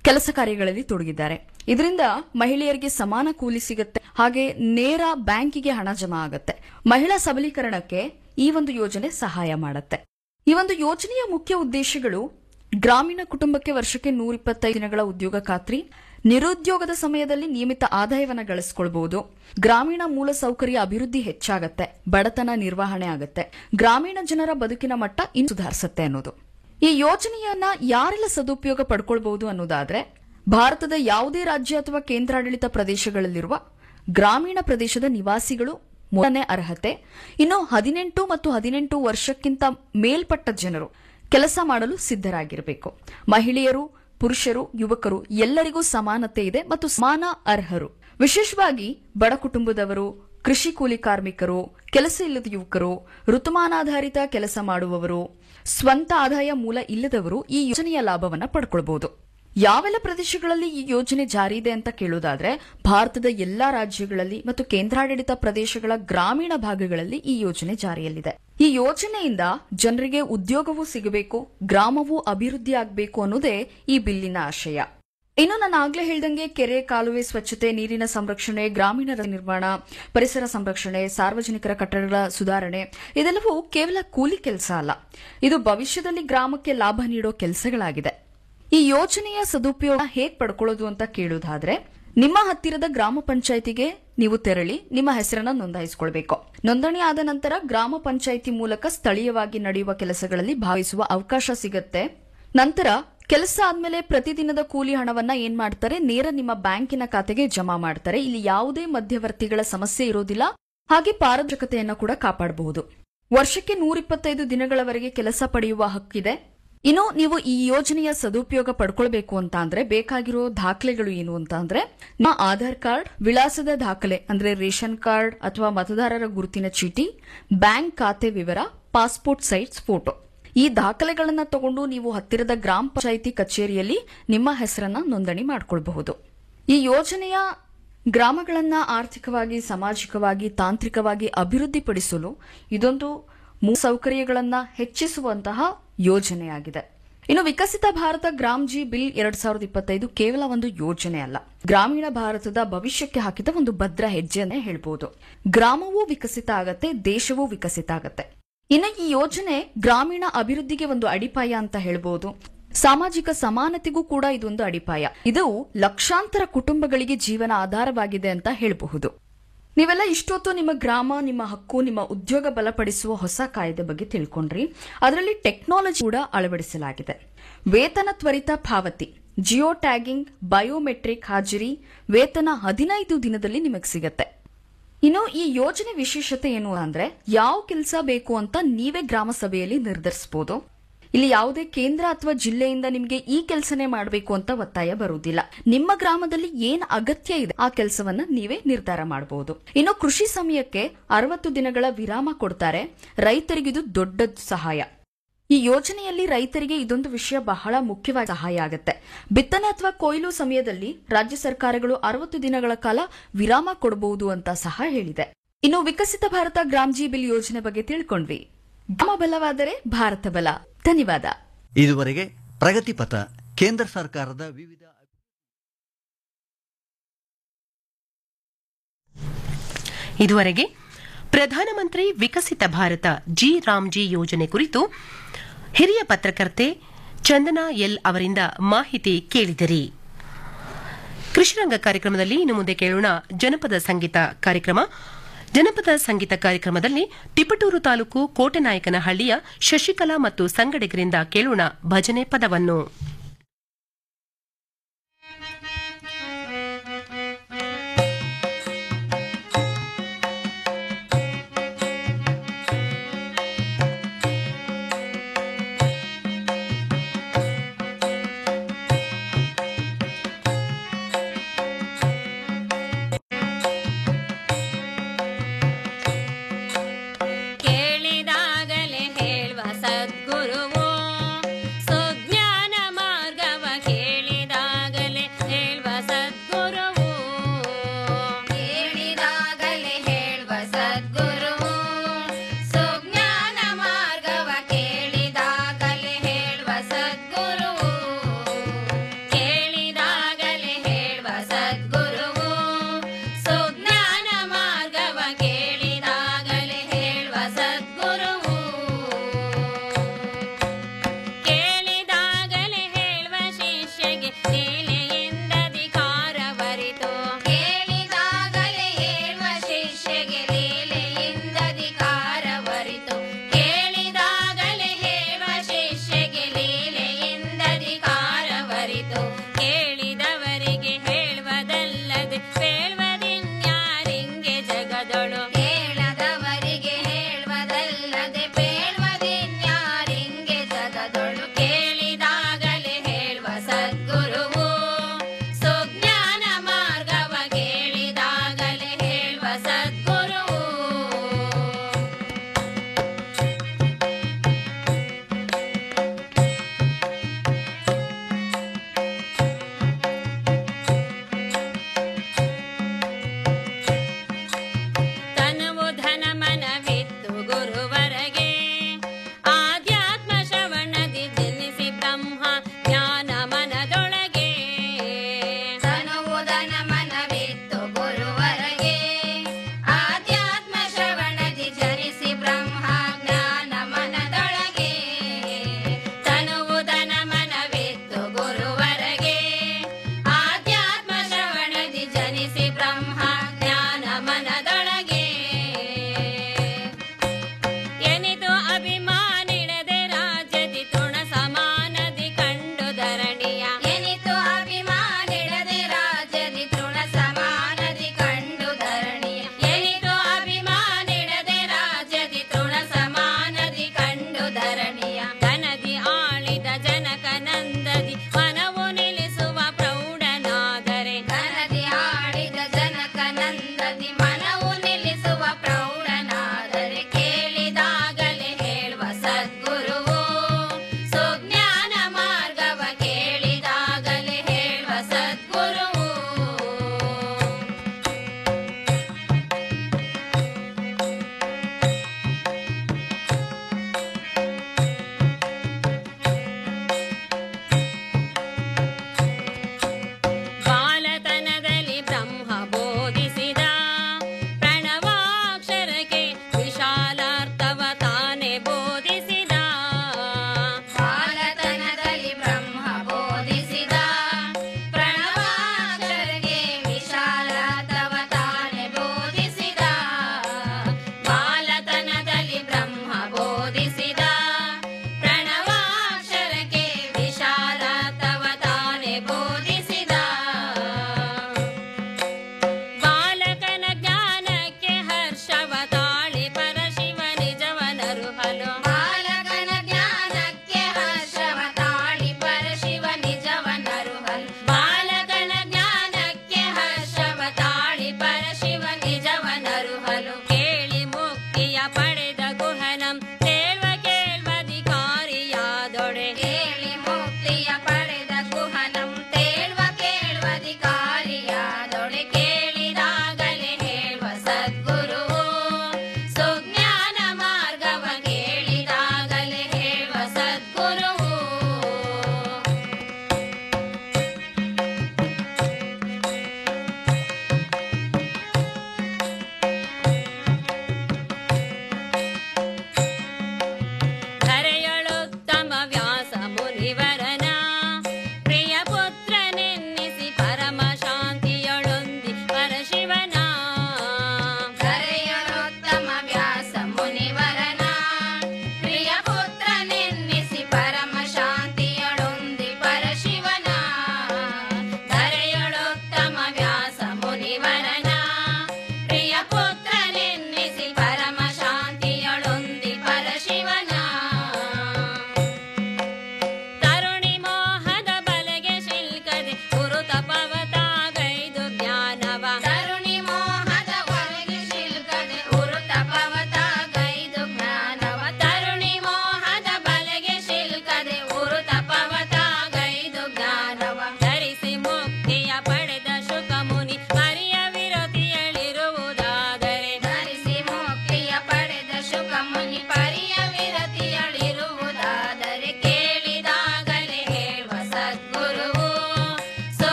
ಕೆಲಸ ಕಾರ್ಯಗಳಲ್ಲಿ ತೊಡಗಿದ್ದಾರೆ ಇದರಿಂದ ಮಹಿಳೆಯರಿಗೆ ಸಮಾನ ಕೂಲಿ ಸಿಗುತ್ತೆ ಹಾಗೆ ನೇರ ಬ್ಯಾಂಕಿಗೆ ಹಣ ಜಮಾ ಆಗುತ್ತೆ ಮಹಿಳಾ ಸಬಲೀಕರಣಕ್ಕೆ ಈ ಒಂದು ಯೋಜನೆ ಸಹಾಯ ಮಾಡುತ್ತೆ ಈ ಒಂದು ಯೋಜನೆಯ ಮುಖ್ಯ ಉದ್ದೇಶಗಳು ಗ್ರಾಮೀಣ ಕುಟುಂಬಕ್ಕೆ ವರ್ಷಕ್ಕೆ ನೂರ ಇಪ್ಪತ್ತೈದು ದಿನಗಳ ಉದ್ಯೋಗ ಖಾತ್ರಿ ನಿರುದ್ಯೋಗದ ಸಮಯದಲ್ಲಿ ನಿಯಮಿತ ಆದಾಯವನ್ನ ಗಳಿಸ್ಕೊಳ್ಬಹುದು ಗ್ರಾಮೀಣ ಮೂಲಸೌಕರ್ಯ ಅಭಿವೃದ್ಧಿ ಹೆಚ್ಚಾಗತ್ತೆ ಬಡತನ ನಿರ್ವಹಣೆ ಆಗತ್ತೆ ಗ್ರಾಮೀಣ ಜನರ ಬದುಕಿನ ಮಟ್ಟ ಇನ್ನು ಸುಧಾರಿಸುತ್ತೆ ಅನ್ನೋದು ಈ ಯೋಜನೆಯನ್ನ ಯಾರೆಲ್ಲ ಸದುಪಯೋಗ ಪಡ್ಕೊಳ್ಬಹುದು ಅನ್ನೋದಾದ್ರೆ ಭಾರತದ ಯಾವುದೇ ರಾಜ್ಯ ಅಥವಾ ಕೇಂದ್ರಾಡಳಿತ ಪ್ರದೇಶಗಳಲ್ಲಿರುವ ಗ್ರಾಮೀಣ ಪ್ರದೇಶದ ನಿವಾಸಿಗಳು ಮೂರನೇ ಅರ್ಹತೆ ಇನ್ನು ಹದಿನೆಂಟು ಮತ್ತು ಹದಿನೆಂಟು ವರ್ಷಕ್ಕಿಂತ ಮೇಲ್ಪಟ್ಟ ಜನರು ಕೆಲಸ ಮಾಡಲು ಸಿದ್ಧರಾಗಿರಬೇಕು ಮಹಿಳೆಯರು ಪುರುಷರು ಯುವಕರು ಎಲ್ಲರಿಗೂ ಸಮಾನತೆ ಇದೆ ಮತ್ತು ಸಮಾನ ಅರ್ಹರು ವಿಶೇಷವಾಗಿ ಬಡ ಕುಟುಂಬದವರು ಕೃಷಿ ಕೂಲಿ ಕಾರ್ಮಿಕರು ಕೆಲಸ ಇಲ್ಲದ ಯುವಕರು ಋತುಮಾನಾಧಾರಿತ ಕೆಲಸ ಮಾಡುವವರು ಸ್ವಂತ ಆದಾಯ ಮೂಲ ಇಲ್ಲದವರು ಈ ಯೋಜನೆಯ ಲಾಭವನ್ನ ಪಡ್ಕೊಳ್ಬಹುದು ಯಾವೆಲ್ಲ ಪ್ರದೇಶಗಳಲ್ಲಿ ಈ ಯೋಜನೆ ಜಾರಿ ಇದೆ ಅಂತ ಕೇಳೋದಾದ್ರೆ ಭಾರತದ ಎಲ್ಲಾ ರಾಜ್ಯಗಳಲ್ಲಿ ಮತ್ತು ಕೇಂದ್ರಾಡಳಿತ ಪ್ರದೇಶಗಳ ಗ್ರಾಮೀಣ ಭಾಗಗಳಲ್ಲಿ ಈ ಯೋಜನೆ ಜಾರಿಯಲ್ಲಿದೆ ಈ ಯೋಜನೆಯಿಂದ ಜನರಿಗೆ ಉದ್ಯೋಗವೂ ಸಿಗಬೇಕು ಗ್ರಾಮವೂ ಅಭಿವೃದ್ಧಿ ಆಗಬೇಕು ಅನ್ನೋದೇ ಈ ಬಿಲ್ಲಿನ ಆಶಯ ಇನ್ನು ನಾನು ಆಗ್ಲೇ ಹೇಳ್ದಂಗೆ ಕೆರೆ ಕಾಲುವೆ ಸ್ವಚ್ಛತೆ ನೀರಿನ ಸಂರಕ್ಷಣೆ ಗ್ರಾಮೀಣ ರಸ್ತೆ ನಿರ್ಮಾಣ ಪರಿಸರ ಸಂರಕ್ಷಣೆ ಸಾರ್ವಜನಿಕರ ಕಟ್ಟಡಗಳ ಸುಧಾರಣೆ ಇದೆಲ್ಲವೂ ಕೇವಲ ಕೂಲಿ ಕೆಲಸ ಅಲ್ಲ ಇದು ಭವಿಷ್ಯದಲ್ಲಿ ಗ್ರಾಮಕ್ಕೆ ಲಾಭ ನೀಡೋ ಕೆಲಸಗಳಾಗಿದೆ ಈ ಯೋಜನೆಯ ಸದುಪಯೋಗ ಹೇಗ್ ಪಡ್ಕೊಳ್ಳೋದು ಅಂತ ಕೇಳೋದಾದ್ರೆ ನಿಮ್ಮ ಹತ್ತಿರದ ಗ್ರಾಮ ಪಂಚಾಯಿತಿಗೆ ನೀವು ತೆರಳಿ ನಿಮ್ಮ ಹೆಸರನ್ನ ನೋಂದಾಯಿಸಿಕೊಳ್ಬೇಕು ನೋಂದಣಿ ಆದ ನಂತರ ಗ್ರಾಮ ಪಂಚಾಯಿತಿ ಮೂಲಕ ಸ್ಥಳೀಯವಾಗಿ ನಡೆಯುವ ಕೆಲಸಗಳಲ್ಲಿ ಭಾಗವಹಿಸುವ ಅವಕಾಶ ಸಿಗತ್ತೆ ನಂತರ ಕೆಲಸ ಆದ್ಮೇಲೆ ಪ್ರತಿದಿನದ ಕೂಲಿ ಹಣವನ್ನ ಏನ್ ಮಾಡ್ತಾರೆ ನೇರ ನಿಮ್ಮ ಬ್ಯಾಂಕಿನ ಖಾತೆಗೆ ಜಮಾ ಮಾಡ್ತಾರೆ ಇಲ್ಲಿ ಯಾವುದೇ ಮಧ್ಯವರ್ತಿಗಳ ಸಮಸ್ಯೆ ಇರೋದಿಲ್ಲ ಹಾಗೆ ಪಾರದರ್ಶಕತೆಯನ್ನ ಕೂಡ ಕಾಪಾಡಬಹುದು ವರ್ಷಕ್ಕೆ ನೂರಿಪ್ಪತ್ತೈದು ದಿನಗಳವರೆಗೆ ಕೆಲಸ ಪಡೆಯುವ ಹಕ್ಕಿದೆ ಇನ್ನು ನೀವು ಈ ಯೋಜನೆಯ ಸದುಪಯೋಗ ಪಡ್ಕೊಳ್ಬೇಕು ಅಂತ ಅಂದ್ರೆ ಬೇಕಾಗಿರೋ ದಾಖಲೆಗಳು ಏನು ಅಂತ ಅಂದ್ರೆ ನಿಮ್ಮ ಆಧಾರ್ ಕಾರ್ಡ್ ವಿಳಾಸದ ದಾಖಲೆ ಅಂದ್ರೆ ರೇಷನ್ ಕಾರ್ಡ್ ಅಥವಾ ಮತದಾರರ ಗುರುತಿನ ಚೀಟಿ ಬ್ಯಾಂಕ್ ಖಾತೆ ವಿವರ ಪಾಸ್ಪೋರ್ಟ್ ಸೈಜ್ ಫೋಟೋ ಈ ದಾಖಲೆಗಳನ್ನ ತಗೊಂಡು ನೀವು ಹತ್ತಿರದ ಗ್ರಾಮ ಪಂಚಾಯಿತಿ ಕಚೇರಿಯಲ್ಲಿ ನಿಮ್ಮ ಹೆಸರನ್ನ ನೋಂದಣಿ ಮಾಡಿಕೊಳ್ಬಹುದು ಈ ಯೋಜನೆಯ ಗ್ರಾಮಗಳನ್ನ ಆರ್ಥಿಕವಾಗಿ ಸಾಮಾಜಿಕವಾಗಿ ತಾಂತ್ರಿಕವಾಗಿ ಅಭಿವೃದ್ಧಿಪಡಿಸಲು ಇದೊಂದು ಮೂಲಸೌಕರ್ಯಗಳನ್ನ ಹೆಚ್ಚಿಸುವಂತಹ ಯೋಜನೆಯಾಗಿದೆ ಇನ್ನು ವಿಕಸಿತ ಭಾರತ ಗ್ರಾಮ್ ಜಿ ಬಿಲ್ ಎರಡ್ ಸಾವಿರದ ಇಪ್ಪತ್ತೈದು ಕೇವಲ ಒಂದು ಯೋಜನೆ ಅಲ್ಲ ಗ್ರಾಮೀಣ ಭಾರತದ ಭವಿಷ್ಯಕ್ಕೆ ಹಾಕಿದ ಒಂದು ಭದ್ರ ಹೆಜ್ಜೆನೇ ಹೇಳ್ಬೋದು ಗ್ರಾಮವೂ ವಿಕಸಿತ ಆಗತ್ತೆ ದೇಶವೂ ವಿಕಸಿತ ಆಗತ್ತೆ ಇನ್ನು ಈ ಯೋಜನೆ ಗ್ರಾಮೀಣ ಅಭಿವೃದ್ಧಿಗೆ ಒಂದು ಅಡಿಪಾಯ ಅಂತ ಹೇಳ್ಬೋದು ಸಾಮಾಜಿಕ ಸಮಾನತೆಗೂ ಕೂಡ ಇದೊಂದು ಅಡಿಪಾಯ ಇದು ಲಕ್ಷಾಂತರ ಕುಟುಂಬಗಳಿಗೆ ಜೀವನ ಆಧಾರವಾಗಿದೆ ಅಂತ ಹೇಳಬಹುದು ನೀವೆಲ್ಲ ಇಷ್ಟೊತ್ತು ನಿಮ್ಮ ಗ್ರಾಮ ನಿಮ್ಮ ಹಕ್ಕು ನಿಮ್ಮ ಉದ್ಯೋಗ ಬಲಪಡಿಸುವ ಹೊಸ ಕಾಯ್ದೆ ಬಗ್ಗೆ ತಿಳ್ಕೊಂಡ್ರಿ ಅದರಲ್ಲಿ ಟೆಕ್ನಾಲಜಿ ಕೂಡ ಅಳವಡಿಸಲಾಗಿದೆ ವೇತನ ತ್ವರಿತ ಪಾವತಿ ಜಿಯೋ ಟ್ಯಾಗಿಂಗ್ ಬಯೋಮೆಟ್ರಿಕ್ ಹಾಜರಿ ವೇತನ ಹದಿನೈದು ದಿನದಲ್ಲಿ ನಿಮಗೆ ಸಿಗತ್ತೆ ಇನ್ನು ಈ ಯೋಜನೆ ವಿಶೇಷತೆ ಏನು ಅಂದ್ರೆ ಯಾವ ಕೆಲಸ ಬೇಕು ಅಂತ ನೀವೇ ಗ್ರಾಮ ಸಭೆಯಲ್ಲಿ ನಿರ್ಧರಿಸಬಹುದು ಇಲ್ಲಿ ಯಾವುದೇ ಕೇಂದ್ರ ಅಥವಾ ಜಿಲ್ಲೆಯಿಂದ ನಿಮಗೆ ಈ ಕೆಲಸನೇ ಮಾಡಬೇಕು ಅಂತ ಒತ್ತಾಯ ಬರುವುದಿಲ್ಲ ನಿಮ್ಮ ಗ್ರಾಮದಲ್ಲಿ ಏನ್ ಅಗತ್ಯ ಇದೆ ಆ ಕೆಲಸವನ್ನ ನೀವೇ ನಿರ್ಧಾರ ಮಾಡಬಹುದು ಇನ್ನು ಕೃಷಿ ಸಮಯಕ್ಕೆ ಅರವತ್ತು ದಿನಗಳ ವಿರಾಮ ಕೊಡ್ತಾರೆ ರೈತರಿಗಿದು ದೊಡ್ಡ ಸಹಾಯ ಈ ಯೋಜನೆಯಲ್ಲಿ ರೈತರಿಗೆ ಇದೊಂದು ವಿಷಯ ಬಹಳ ಮುಖ್ಯವಾಗಿ ಸಹಾಯ ಆಗುತ್ತೆ ಬಿತ್ತನೆ ಅಥವಾ ಕೊಯ್ಲು ಸಮಯದಲ್ಲಿ ರಾಜ್ಯ ಸರ್ಕಾರಗಳು ಅರವತ್ತು ದಿನಗಳ ಕಾಲ ವಿರಾಮ ಕೊಡಬಹುದು ಅಂತ ಸಹ ಹೇಳಿದೆ ಇನ್ನು ವಿಕಸಿತ ಭಾರತ ಗ್ರಾಮ್ ಜಿ ಬಿಲ್ ಯೋಜನೆ ಬಗ್ಗೆ ತಿಳ್ಕೊಂಡ್ವಿ ಗ್ರಾಮ ಬಲವಾದರೆ ಭಾರತ ಬಲ ಧನ್ಯವಾದ ಇದುವರೆಗೆ ಪ್ರಗತಿ ಪಥ ಕೇಂದ್ರ ಸರ್ಕಾರದ ವಿವಿಧ ಇದುವರೆಗೆ ಪ್ರಧಾನಮಂತ್ರಿ ವಿಕಸಿತ ಭಾರತ ಜಿ ರಾಮ್ಜಿ ಯೋಜನೆ ಕುರಿತು ಹಿರಿಯ ಪತ್ರಕರ್ತೆ ಚಂದನಾ ಎಲ್ ಅವರಿಂದ ಮಾಹಿತಿ ಕೇಳಿದಿರಿ ಕೃಷಿರಂಗ ಕಾರ್ಯಕ್ರಮದಲ್ಲಿ ಇನ್ನು ಮುಂದೆ ಕೇಳೋಣ ಜನಪದ ಸಂಗೀತ ಕಾರ್ಯಕ್ರಮ ಜನಪದ ಸಂಗೀತ ಕಾರ್ಯಕ್ರಮದಲ್ಲಿ ತಿಪಟೂರು ತಾಲೂಕು ಕೋಟೆನಾಯಕನಹಳ್ಳಿಯ ಶಶಿಕಲಾ ಮತ್ತು ಸಂಗಡಿಗರಿಂದ ಕೇಳೋಣ ಭಜನೆ ಪದವನ್ನು